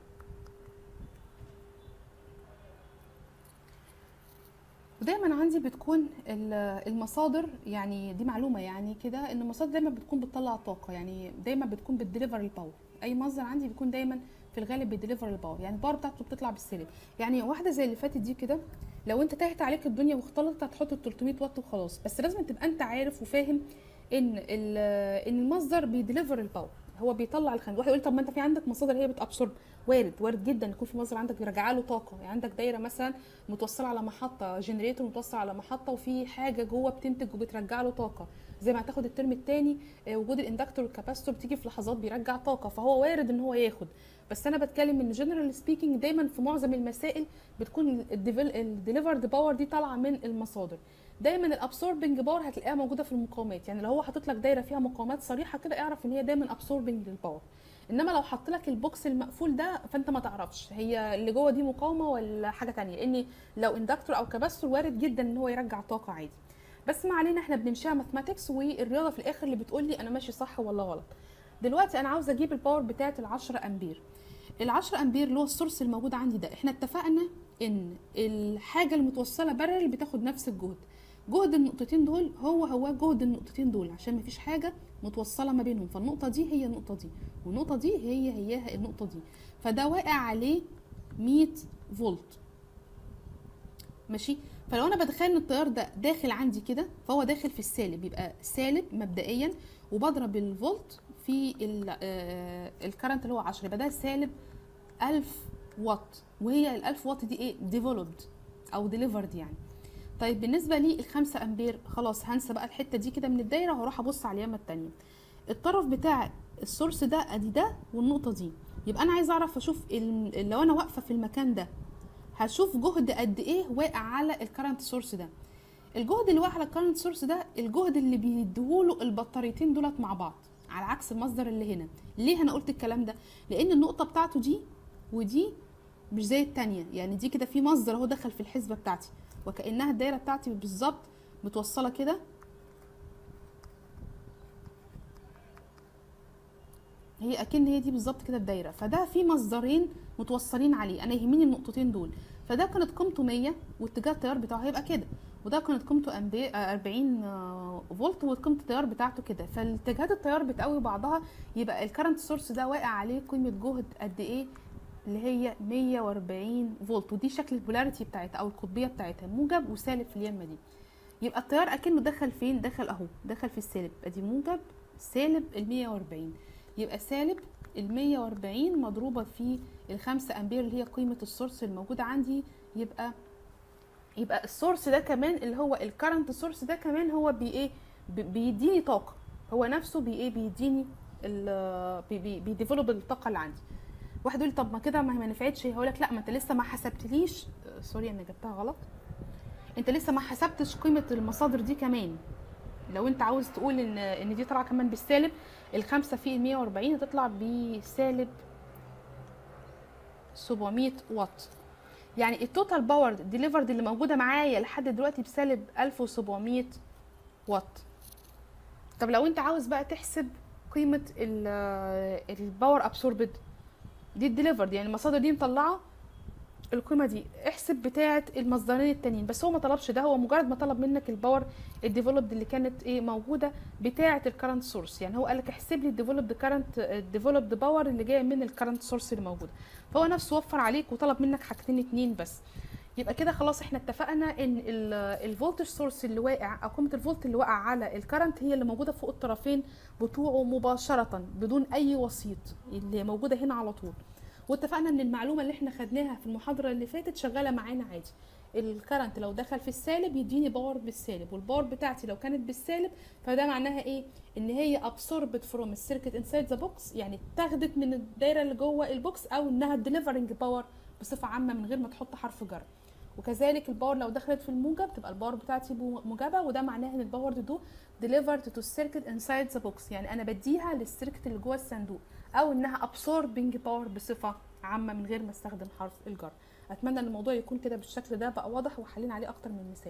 ودايما عندي بتكون ال- المصادر يعني دي معلومه يعني كده ان المصادر دايما بتكون بتطلع طاقه يعني دايما بتكون بتديليفر الباور اي مصدر عندي بيكون دايما في الغالب بيديليفر الباور يعني الباور بتاعته بتطلع بالسالب يعني واحده زي اللي فاتت دي كده لو انت تاهت عليك الدنيا واختلطت هتحط ال 300 واط وخلاص بس لازم تبقى انت عارف وفاهم ان ال- ان المصدر بيديليفر الباور هو بيطلع الخارج واحد يقول طب ما انت في عندك مصادر هي بتابسورب وارد وارد جدا يكون في مصدر عندك بيرجع له طاقه يعني عندك دايره مثلا متوصله على محطه جنريتور متوصل على محطه وفي حاجه جوه بتنتج وبترجع له طاقه زي ما هتاخد الترم الثاني وجود الاندكتور والكاباستور بتيجي في لحظات بيرجع طاقه فهو وارد ان هو ياخد بس انا بتكلم ان جنرال سبيكينج دايما في معظم المسائل بتكون الديليفرد باور دي طالعه من المصادر دايما الابسوربنج باور هتلاقيها موجوده في المقاومات يعني لو هو حاطط لك دايره فيها مقاومات صريحه كده اعرف ان هي دايما ابسوربنج للباور انما لو حط لك البوكس المقفول ده فانت ما تعرفش هي اللي جوه دي مقاومه ولا حاجه تانية لان لو اندكتور او كاباستور وارد جدا ان هو يرجع طاقه عادي بس ما علينا احنا بنمشيها ماثماتكس والرياضه في الاخر اللي بتقول لي انا ماشي صح ولا غلط دلوقتي انا عاوزه اجيب الباور بتاعه ال10 امبير ال10 امبير اللي هو السورس الموجود عندي ده احنا اتفقنا ان الحاجه المتوصله بارل بتاخد نفس الجهد جهد النقطتين دول هو هو جهد النقطتين دول عشان مفيش حاجه متوصله ما بينهم فالنقطه دي هي النقطه دي والنقطه دي هي هيها النقطه دي فده واقع عليه 100 فولت ماشي فلو انا بتخيل ان التيار ده داخل عندي كده فهو داخل في السالب يبقى سالب مبدئيا وبضرب الفولت في الكرنت اللي هو 10 يبقى ده سالب 1000 واط وهي ال 1000 واط دي ايه ديفلوبد او ديليفرد يعني طيب بالنسبه لي الخمسة امبير خلاص هنسى بقى الحته دي كده من الدايره وهروح ابص على اليمه التانية الطرف بتاع السورس ده ادي ده والنقطه دي يبقى انا عايزه اعرف اشوف ال- لو انا واقفه في المكان ده هشوف جهد قد ايه واقع على الكرنت سورس ده الجهد اللي واقع على الكارنت سورس ده الجهد اللي بيديهوله البطاريتين دولت مع بعض على عكس المصدر اللي هنا ليه انا قلت الكلام ده لان النقطه بتاعته دي ودي مش زي التانية يعني دي كده في مصدر اهو دخل في الحسبه بتاعتي وكانها الدايره بتاعتي بالظبط متوصله كده هي اكن هي دي بالظبط كده الدايره فده في مصدرين متوصلين عليه انا يهمني النقطتين دول فده كانت قيمته 100 واتجاه التيار بتاعه هيبقى كده وده كانت قيمته أمبي- آه، 40 آه، فولت وقيمه التيار بتاعته كده فالاتجاهات التيار بتقوي بعضها يبقى الكرنت سورس ده واقع عليه قيمه جهد قد ايه اللي هي 140 فولت ودي شكل البولاريتي بتاعتها او القطبيه بتاعتها موجب وسالب في اليمه دي يبقى التيار اكنه دخل فين دخل اهو دخل في السالب ادي موجب سالب ال 140 يبقى سالب ال 140 مضروبه في ال 5 امبير اللي هي قيمه السورس الموجوده عندي يبقى يبقى السورس ده كمان اللي هو الكرنت سورس ده كمان هو بي ايه بي- بيديني طاقه هو نفسه بي ايه بيديني ال- بي بي بيديفلوب الطاقه اللي عندي واحد يقول لي طب ما كده ما هي ما نفعتش هقول لك لا ما انت لسه ما حسبتليش آه، سوري انا جبتها غلط انت لسه ما حسبتش قيمه المصادر دي كمان لو انت عاوز تقول ان ان دي طالعه كمان بالسالب الخمسة في 140 هتطلع بسالب 700 واط يعني التوتال باور ديليفرد اللي موجوده معايا لحد دلوقتي بسالب 1700 واط طب لو انت عاوز بقى تحسب قيمه الباور ابسوربد دي الديليفرد يعني المصادر دي مطلعه القيمه دي احسب بتاعه المصدرين التانيين بس هو ما طلبش ده هو مجرد ما طلب منك الباور الديفلوبد اللي كانت ايه موجوده بتاعه الكرنت سورس يعني هو قال لك احسب لي الديفلوبد كرنت الديفلوبد باور اللي جايه من الكرنت سورس اللي موجوده فهو نفسه وفر عليك وطلب منك حاجتين اتنين بس يبقى كده خلاص احنا اتفقنا ان الفولتج سورس اللي واقع او قيمه الفولت اللي واقع على الكرنت هي اللي موجوده فوق الطرفين بتوعه مباشره بدون اي وسيط اللي موجوده هنا على طول واتفقنا ان المعلومه اللي احنا خدناها في المحاضره اللي فاتت شغاله معانا عادي الكرنت لو دخل في السالب يديني باور بالسالب والباور بتاعتي لو كانت بالسالب فده معناها ايه ان هي ابسوربت فروم السيركت انسايد ذا بوكس يعني اتاخدت من الدايره اللي جوه البوكس او انها ديليفرنج باور بصفه عامه من غير ما تحط حرف جر وكذلك الباور لو دخلت في الموجب تبقى الباور بتاعتي موجبه وده معناه ان الباور دو ديليفرد تو السيركت انسايد ذا بوكس يعني انا بديها للسيركت اللي جوه الصندوق او انها ابسوربنج باور بصفه عامه من غير ما استخدم حرف الجر اتمنى ان الموضوع يكون كده بالشكل ده بقى واضح وحلينا عليه اكتر من مثال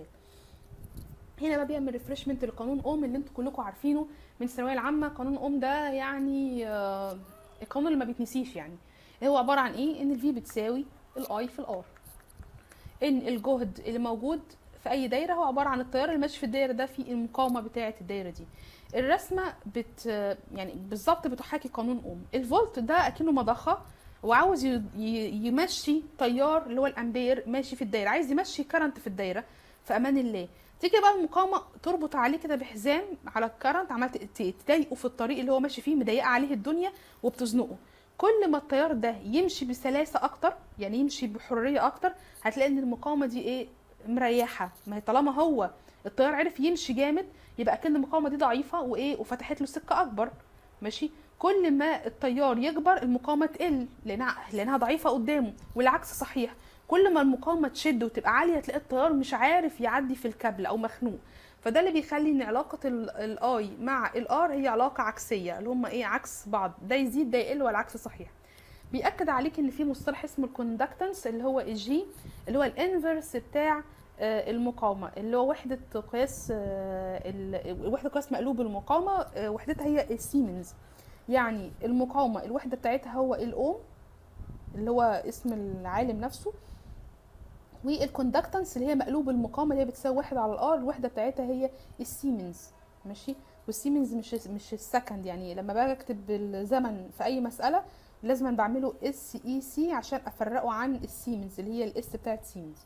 هنا بقى بيعمل ريفرشمنت لقانون اوم اللي انتوا كلكم عارفينه من الثانويه العامه قانون اوم ده يعني آه القانون اللي ما بيتنسيش يعني هو عباره عن ايه ان الفي بتساوي الاي في الار ان الجهد اللي موجود في اي دايره هو عباره عن التيار اللي ماشي في الدايره ده في المقاومه بتاعه الدايره دي الرسمه بت يعني بالظبط بتحاكي قانون اوم الفولت ده اكنه مضخه وعاوز يمشي تيار اللي هو الامبير ماشي في الدايره عايز يمشي كرنت في الدايره في امان الله تيجي بقى المقاومه تربط عليه كده بحزام على الكرنت عمال تضايقه في الطريق اللي هو ماشي فيه مضايقه عليه الدنيا وبتزنقه كل ما التيار ده يمشي بسلاسه اكتر يعني يمشي بحريه اكتر هتلاقي ان المقاومه دي ايه مريحه ما هي طالما هو التيار عرف يمشي جامد يبقى اكن المقاومه دي ضعيفه وايه وفتحت له سكه اكبر ماشي كل ما التيار يكبر المقاومه تقل لانها لانها ضعيفه قدامه والعكس صحيح كل ما المقاومه تشد وتبقى عاليه تلاقي التيار مش عارف يعدي في الكابل او مخنوق فده اللي بيخلي ان علاقه الاي مع الار هي علاقه عكسيه اللي هم ايه عكس بعض ده يزيد ده يقل والعكس صحيح بيأكد عليك ان في مصطلح اسمه الكوندكتنس اللي هو الجي اللي هو الانفرس بتاع المقاومه اللي هو وحده قياس وحده قياس مقلوب المقاومه وحدتها هي السيمنز يعني المقاومه الوحده بتاعتها هو الاوم اللي هو اسم العالم نفسه والكوندكتنس اللي هي مقلوب المقاومه اللي هي بتساوي واحد على الار الوحده بتاعتها هي السيمنز ماشي والسيمنز مش مش السكند يعني لما باجي اكتب الزمن في اي مساله لازم بعمله اس اي سي عشان افرقه عن السيمنز اللي هي الاس بتاعت سيمنز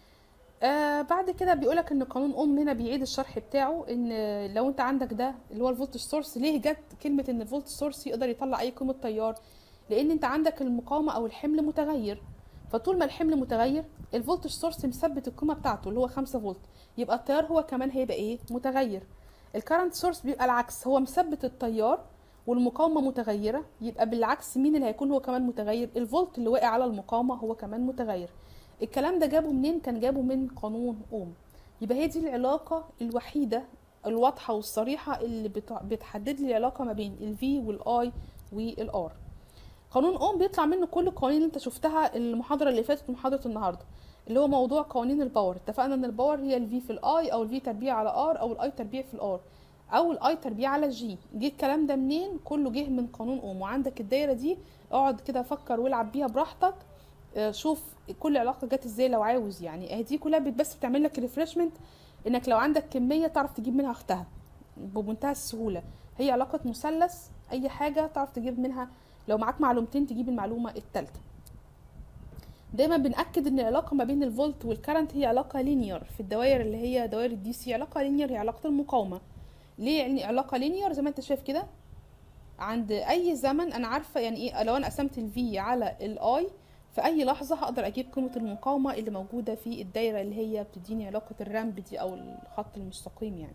آه بعد كده بيقولك ان قانون اوم هنا بيعيد الشرح بتاعه ان لو انت عندك ده اللي هو الفولتج سورس ليه جت كلمه ان الفولتج سورس يقدر يطلع اي قيمه تيار لان انت عندك المقاومه او الحمل متغير فطول ما الحمل متغير الفولتج سورس مثبت القيمه بتاعته اللي هو 5 فولت يبقى التيار هو كمان هيبقى ايه متغير الكرنت سورس بيبقى العكس هو مثبت التيار والمقاومه متغيره يبقى بالعكس مين اللي هيكون هو كمان متغير الفولت اللي واقع على المقاومه هو كمان متغير الكلام ده جابه منين كان جابه من قانون اوم يبقى هي دي العلاقه الوحيده الواضحه والصريحه اللي بتع- بتحدد لي العلاقه ما بين الفي والاي والار قانون اوم بيطلع منه كل القوانين اللي انت شفتها المحاضره اللي فاتت ومحاضره النهارده اللي هو موضوع قوانين الباور اتفقنا ان الباور هي الفي في الاي او الفي تربيع على ار او الاي تربيع في الار او الاي تربيع على جي جه الكلام ده منين كله جه من قانون اوم وعندك الدايره دي اقعد كده فكر والعب بيها براحتك آه، شوف كل علاقه جت ازاي لو عاوز يعني اهي دي كلها بت- بس بتعمل لك ريفرشمنت انك لو عندك كميه تعرف تجيب منها اختها بمنتهى السهوله هي علاقه مثلث اي حاجه تعرف تجيب منها لو معاك معلومتين تجيب المعلومه الثالثه دايما بنأكد ان العلاقه ما بين الفولت والكرنت هي علاقه لينير في الدوائر اللي هي دوائر الدي سي علاقه لينير هي علاقه المقاومه ليه يعني علاقه لينير زي ما انت شايف كده عند اي زمن انا عارفه يعني ايه لو انا قسمت الفي على الاي في اي لحظه هقدر اجيب قيمه المقاومه اللي موجوده في الدايره اللي هي بتديني علاقه الرامب دي او الخط المستقيم يعني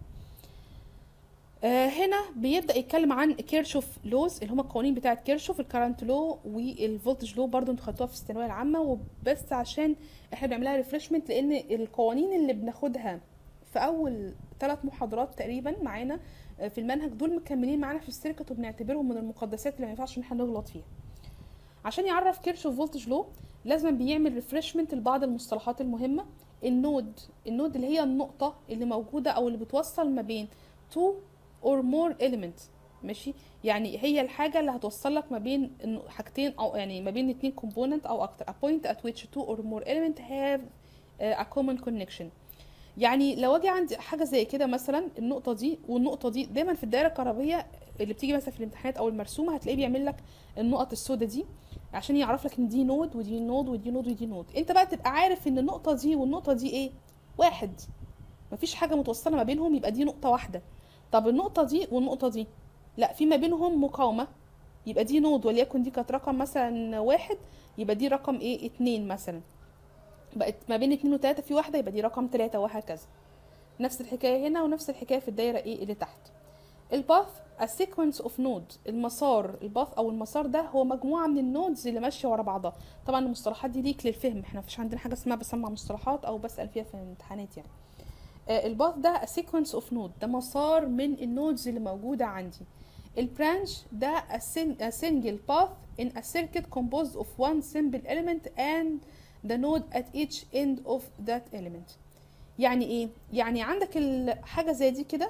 آه، هنا بيبدا يتكلم عن كيرشوف لوز اللي هما القوانين بتاعه كيرشوف الكارنت لو والفولتج لو برضو انتوا خدتوها في الثانويه العامه وبس عشان احنا بنعملها ريفرشمنت لان القوانين اللي بناخدها في اول ثلاث محاضرات تقريبا معانا آه، في المنهج دول مكملين معانا في السيركت وبنعتبرهم من المقدسات اللي ما ينفعش ان احنا نغلط فيها عشان يعرف كيرشوف فولتج لو لازم بيعمل ريفرشمنت لبعض المصطلحات المهمه النود النود اللي هي النقطه اللي موجوده او اللي بتوصل ما بين two or more element ماشي يعني هي الحاجه اللي هتوصل لك ما بين إنه حاجتين او يعني ما بين اتنين component او اكتر a point at which two or more element have uh, a common connection يعني لو اجي عندي حاجه زي كده مثلا النقطه دي والنقطه دي دايما في الدائره الكهربيه اللي بتيجي مثلا في الامتحانات او المرسومه هتلاقيه بيعمل لك النقط السوداء دي عشان يعرف لك ان دي نود ودي نود ودي نود ودي نود انت بقى تبقى عارف ان النقطه دي والنقطه دي ايه واحد مفيش حاجه متوصله ما بينهم يبقى دي نقطه واحده طب النقطه دي والنقطه دي لا في ما بينهم مقاومه يبقى دي نود وليكن دي كانت رقم مثلا واحد يبقى دي رقم ايه اتنين مثلا بقت ما بين اتنين وتلاته في واحده يبقى دي رقم تلاته وهكذا نفس الحكايه هنا ونفس الحكايه في الدايره ايه اللي تحت الباث a sequence of node المسار الباث او المسار ده هو مجموعه من النودز اللي ماشيه ورا بعضها طبعا المصطلحات دي ليك للفهم احنا مفيش عندنا حاجه اسمها بسمع مصطلحات او بسال فيها في الامتحانات يعني آه، الباث ده a sequence of node ده مسار من النودز اللي موجوده عندي البرانش ده a, sin- a single path in a circuit composed of one simple element and the node at each end of that element يعني ايه يعني عندك الحاجه زي دي كده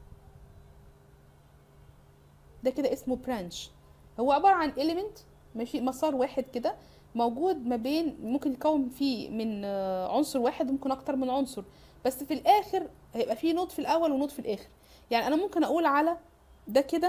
ده كده اسمه برانش هو عباره عن element ماشي مسار واحد كده موجود ما بين ممكن يكون فيه من آه، عنصر واحد وممكن اكتر من عنصر بس في الاخر هيبقى فيه نود في الاول ونود في الاخر يعني انا ممكن اقول على ده كده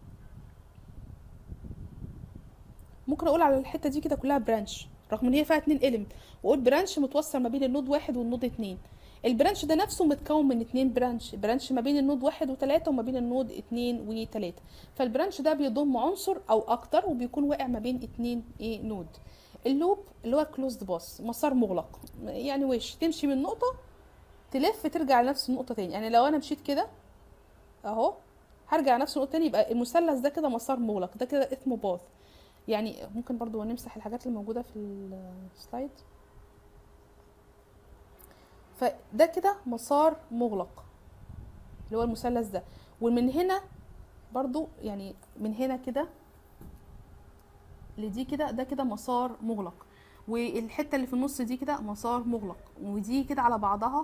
ممكن اقول على الحته دي كده كلها برانش رغم ان هي فيها اتنين element واقول برانش متوصل ما بين النود واحد والنود اتنين البرانش ده نفسه متكون من اتنين برانش برانش ما بين النود واحد وتلاتة وما بين النود اتنين وتلاتة فالبرانش ده بيضم عنصر او اكتر وبيكون واقع ما بين اتنين ايه نود اللوب اللي هو كلوزد باس مسار مغلق يعني وش تمشي من نقطة تلف ترجع لنفس النقطة تاني يعني لو انا مشيت كده اهو هرجع نفس النقطة تاني يبقى المثلث ده كده مسار مغلق ده كده اسمه باث يعني ممكن برضو نمسح الحاجات اللي موجودة في السلايد فده كده مسار مغلق اللي هو المثلث ده ومن هنا برضو يعني من هنا كده لدي كده ده كده مسار مغلق والحته اللي في النص دي كده مسار مغلق ودي كده على بعضها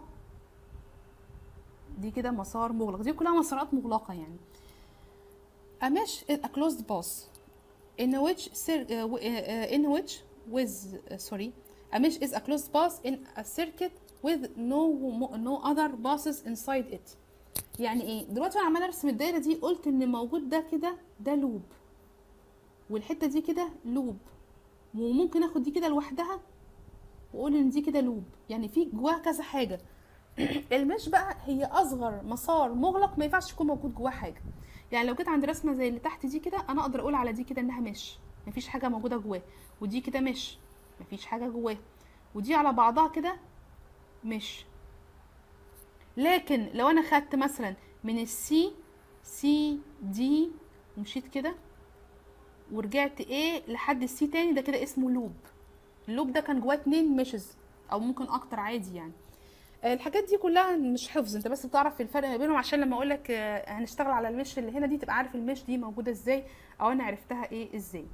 دي كده مسار مغلق دي كلها مسارات مغلقه يعني a mesh is a closed path in which cir- uh, w- uh, in which with uh, sorry a mesh is a closed path in a circuit with no no other passes inside it يعني ايه دلوقتي وانا عماله ارسم الدايره دي قلت ان موجود ده كده ده لوب والحته دي كده لوب وممكن اخد دي كده لوحدها واقول ان دي كده لوب يعني في جواها كذا حاجه المش بقى هي اصغر مسار مغلق ما ينفعش يكون موجود جواه حاجه يعني لو جيت عند رسمه زي اللي تحت دي كده انا اقدر اقول على دي كده انها مش مفيش حاجه موجوده جواه ودي كده مش مفيش حاجه جواه ودي على بعضها كده مش لكن لو انا خدت مثلا من السي سي دي ومشيت كده ورجعت ايه لحد السي تاني ده كده اسمه لوب اللوب ده كان جواه اتنين مشز او ممكن اكتر عادي يعني آه، الحاجات دي كلها مش حفظ انت بس بتعرف الفرق ما بينهم عشان لما اقول لك هنشتغل على المش اللي هنا دي تبقى عارف المش دي موجوده ازاي او انا عرفتها ايه ازاي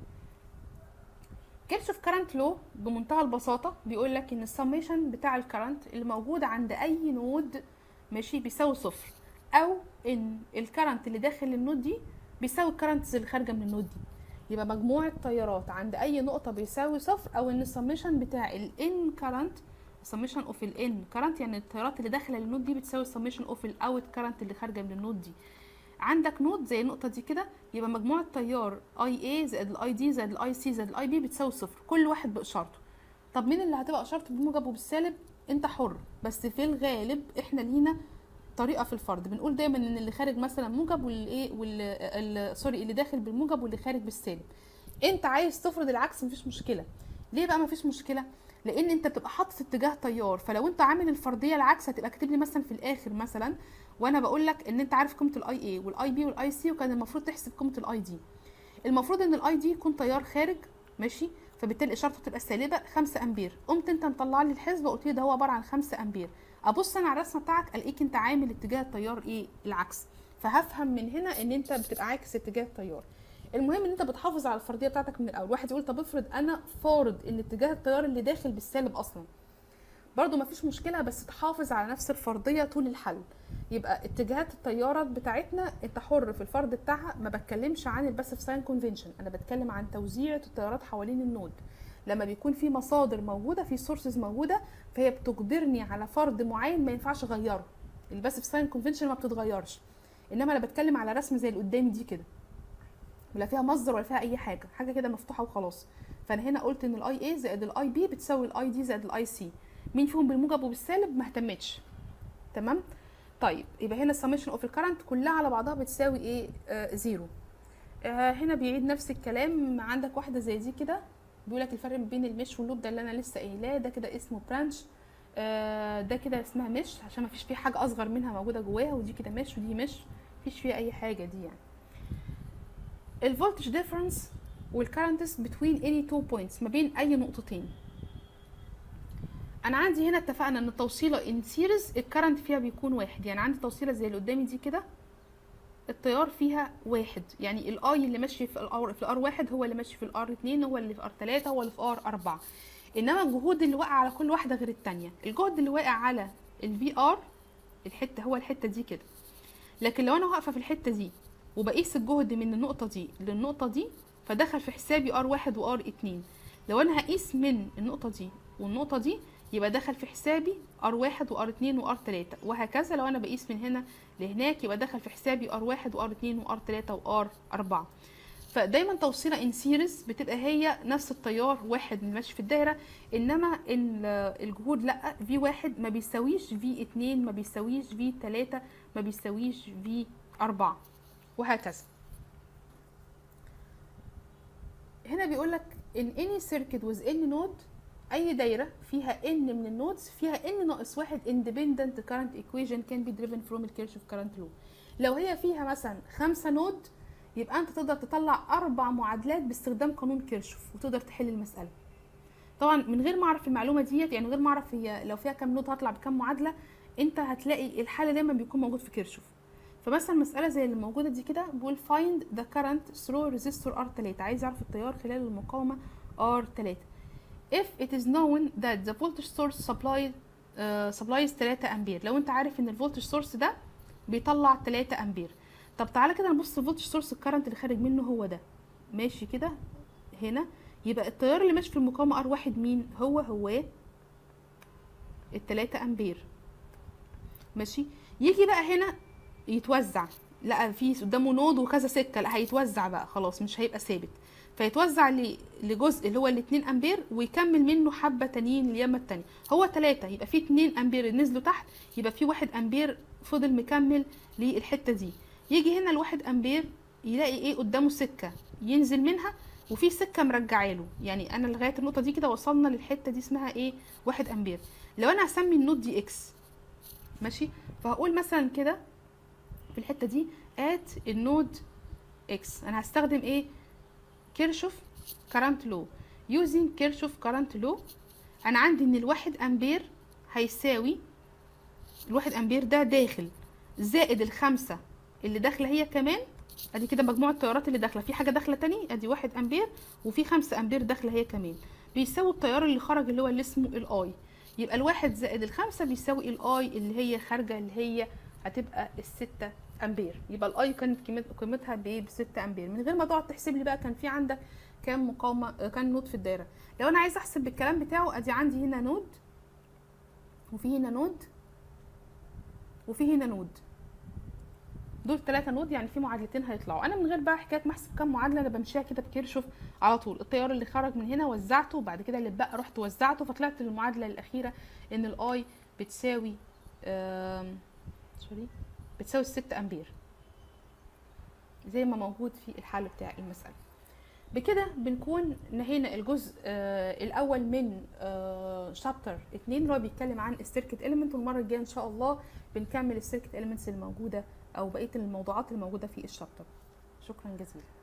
كيرشوف كارنت لو بمنتهى البساطه بيقول لك ان السميشن بتاع الكرنت اللي موجود عند اي نود ماشي بيساوي صفر او ان الكرنت اللي داخل النود دي بيساوي الكرنتس اللي خارجه من النود دي يبقى مجموع التيارات عند اي نقطه بيساوي صفر او ان السميشن بتاع الان كرنت السميشن اوف الان كرنت يعني التيارات اللي داخله للنود دي بتساوي السميشن اوف الاوت كرنت اللي خارجه من النود دي عندك نود زي النقطه دي كده يبقى مجموع التيار اي اي زائد الاي دي زائد الاي سي زائد الاي بي بتساوي صفر كل واحد باشارته طب مين اللي هتبقى اشارته بالموجب وبالسالب انت حر بس في الغالب احنا لينا طريقه في الفرض بنقول دايما ان اللي خارج مثلا موجب والايه واللي سوري اللي داخل بالموجب واللي خارج بالسالب انت عايز تفرض العكس مفيش مشكله ليه بقى مفيش مشكله لان انت بتبقى حاطط اتجاه تيار فلو انت عامل الفرضيه العكس هتبقى كاتب لي مثلا في الاخر مثلا وانا بقول لك ان انت عارف قيمه الاي اي والاي بي والاي سي وكان المفروض تحسب قيمه الاي دي المفروض ان الاي دي يكون تيار خارج ماشي فبالتالي اشارته تبقى سالبه 5 امبير قمت انت مطلع لي الحسبه قلت لي ده هو عباره عن 5 امبير ابص انا على الرسمه بتاعك الاقيك انت عامل اتجاه التيار ايه العكس فهفهم من هنا ان انت بتبقى عاكس اتجاه التيار المهم ان انت بتحافظ على الفرضيه بتاعتك من الاول واحد يقول طب افرض انا فارض ان اتجاه التيار اللي داخل بالسالب اصلا برضو مفيش مشكله بس تحافظ على نفس الفرضيه طول الحل يبقى اتجاهات التيارات بتاعتنا انت حر في الفرض بتاعها ما بتكلمش عن الباسيف ساين كونفنشن انا بتكلم عن توزيع التيارات حوالين النود لما بيكون في مصادر موجوده في سورسز موجوده فهي بتجبرني على فرض معين ما ينفعش اغيره الباسيف ساين كونفنشن ما بتتغيرش انما انا بتكلم على رسم زي اللي قدامي دي كده لا فيها مصدر ولا فيها اي حاجه حاجه كده مفتوحه وخلاص فانا هنا قلت ان الاي اي زائد الاي بي بتساوي الاي دي زائد الاي سي مين فيهم بالموجب وبالسالب ما اهتمتش تمام طيب يبقى هنا السميشن اوف الكرنت كلها على بعضها بتساوي ايه آه زيرو آه هنا بيعيد نفس الكلام عندك واحده زي دي كده بيقول لك الفرق بين المش واللوب ده اللي انا لسه قايلاه ده كده اسمه برانش آه ده كده اسمها مش عشان ما فيش فيه حاجه اصغر منها موجوده جواها ودي كده مش ودي مش مفيش فيها اي حاجه دي يعني الفولتج ديفرنس والكرنتس بتوين اني تو بوينتس ما بين اي نقطتين انا عندي هنا اتفقنا ان التوصيله ان سيريز الكرنت فيها بيكون واحد يعني عندي توصيله زي اللي قدامي دي كده التيار فيها واحد يعني الاي اللي ماشي في الار في الار واحد هو اللي ماشي في الار اتنين هو اللي في ار تلاته هو اللي في ار اربعه انما الجهود اللي واقعه على كل واحده غير التانيه الجهد اللي واقع على الفي ار الحته هو الحته دي كده لكن لو انا واقفه في الحته دي وبقيس الجهد من النقطه دي للنقطه دي فدخل في حسابي ار واحد وار اتنين لو انا هقيس من النقطه دي والنقطه دي يبقى دخل في حسابي ار واحد وار اتنين وار تلاتة وهكذا لو انا بقيس من هنا لهناك يبقى دخل في حسابي ار واحد وار اتنين وار تلاتة وار اربعة فدايما توصيله ان سيريز بتبقى هي نفس التيار واحد ماشي في الدايره انما الجهود لا في واحد ما بيساويش في اتنين ما بيساويش في تلاتة ما بيساويش في اربعة وهكذا هنا بيقول لك in any circuit with any node اي دايره فيها n من النودز فيها n ناقص واحد independent current equation can be driven from الكيرشوف current law لو هي فيها مثلا خمسة نود يبقى انت تقدر تطلع اربع معادلات باستخدام قانون كيرشوف وتقدر تحل المساله طبعا من غير ما اعرف المعلومه ديت يعني من غير ما اعرف هي لو فيها كام نود هطلع بكام معادله انت هتلاقي الحل دايما بيكون موجود في كيرشوف فمثلا مساله زي اللي موجوده دي كده بيقول find the current through resistor R3 عايز اعرف التيار خلال المقاومه R3 if it is known that the voltage source supply uh, supplies 3 امبير لو انت عارف ان الفولتج سورس ده بيطلع 3 امبير طب تعالى كده نبص الفولتج سورس الكرنت اللي خارج منه هو ده ماشي كده هنا يبقى التيار اللي ماشي في المقاومه ار واحد مين هو هو التلاتة امبير ماشي يجي بقى هنا يتوزع لا في قدامه نود وكذا سكه لا هيتوزع بقى خلاص مش هيبقى ثابت فيتوزع لجزء اللي هو ال 2 امبير ويكمل منه حبه تانيين اليمه التانية هو 3 يبقى في 2 امبير نزلوا تحت يبقى في 1 امبير فضل مكمل للحته دي يجي هنا الواحد امبير يلاقي ايه قدامه سكه ينزل منها وفي سكه مرجعه له يعني انا لغايه النقطه دي كده وصلنا للحته دي اسمها ايه 1 امبير لو انا هسمي النوت دي اكس ماشي فهقول مثلا كده في الحته دي ات النود اكس انا هستخدم ايه كيرشوف كارنت لو يوزنج كيرشوف كارنت لو انا عندي ان الواحد امبير هيساوي الواحد امبير ده داخل زائد الخمسة اللي داخله هي كمان ادي كده مجموع التيارات اللي داخله في حاجه داخله تاني ادي واحد امبير وفي خمسة امبير داخله هي كمان بيساوي التيار اللي خرج اللي هو اللي اسمه الاي يبقى الواحد زائد الخمسة بيساوي الاي اللي هي خارجه اللي هي هتبقى الستة امبير يبقى الاي كانت قيمت- قيمتها بايه بستة امبير من غير ما تقعد تحسب لي بقى كان في عندك كام مقاومه آه، كام نود في الدايره لو انا عايزه احسب بالكلام بتاعه ادي عندي هنا نود وفي هنا نود وفي هنا نود دول ثلاثة نود يعني في معادلتين هيطلعوا انا من غير بقى حكايه ما احسب كام معادله انا بمشيها كده بكيرشوف على طول التيار اللي خرج من هنا وزعته وبعد كده اللي اتبقى رحت وزعته فطلعت المعادله الاخيره ان الاي بتساوي آم، سوري بتساوي 6 امبير زي ما موجود في الحل بتاع المساله بكده بنكون نهينا الجزء آه الاول من آه شابتر 2 اللي هو بيتكلم عن السيركت اليمنت والمره الجايه ان شاء الله بنكمل السيركت اليمنتس الموجوده او بقيه الموضوعات الموجوده في الشابتر شكرا جزيلا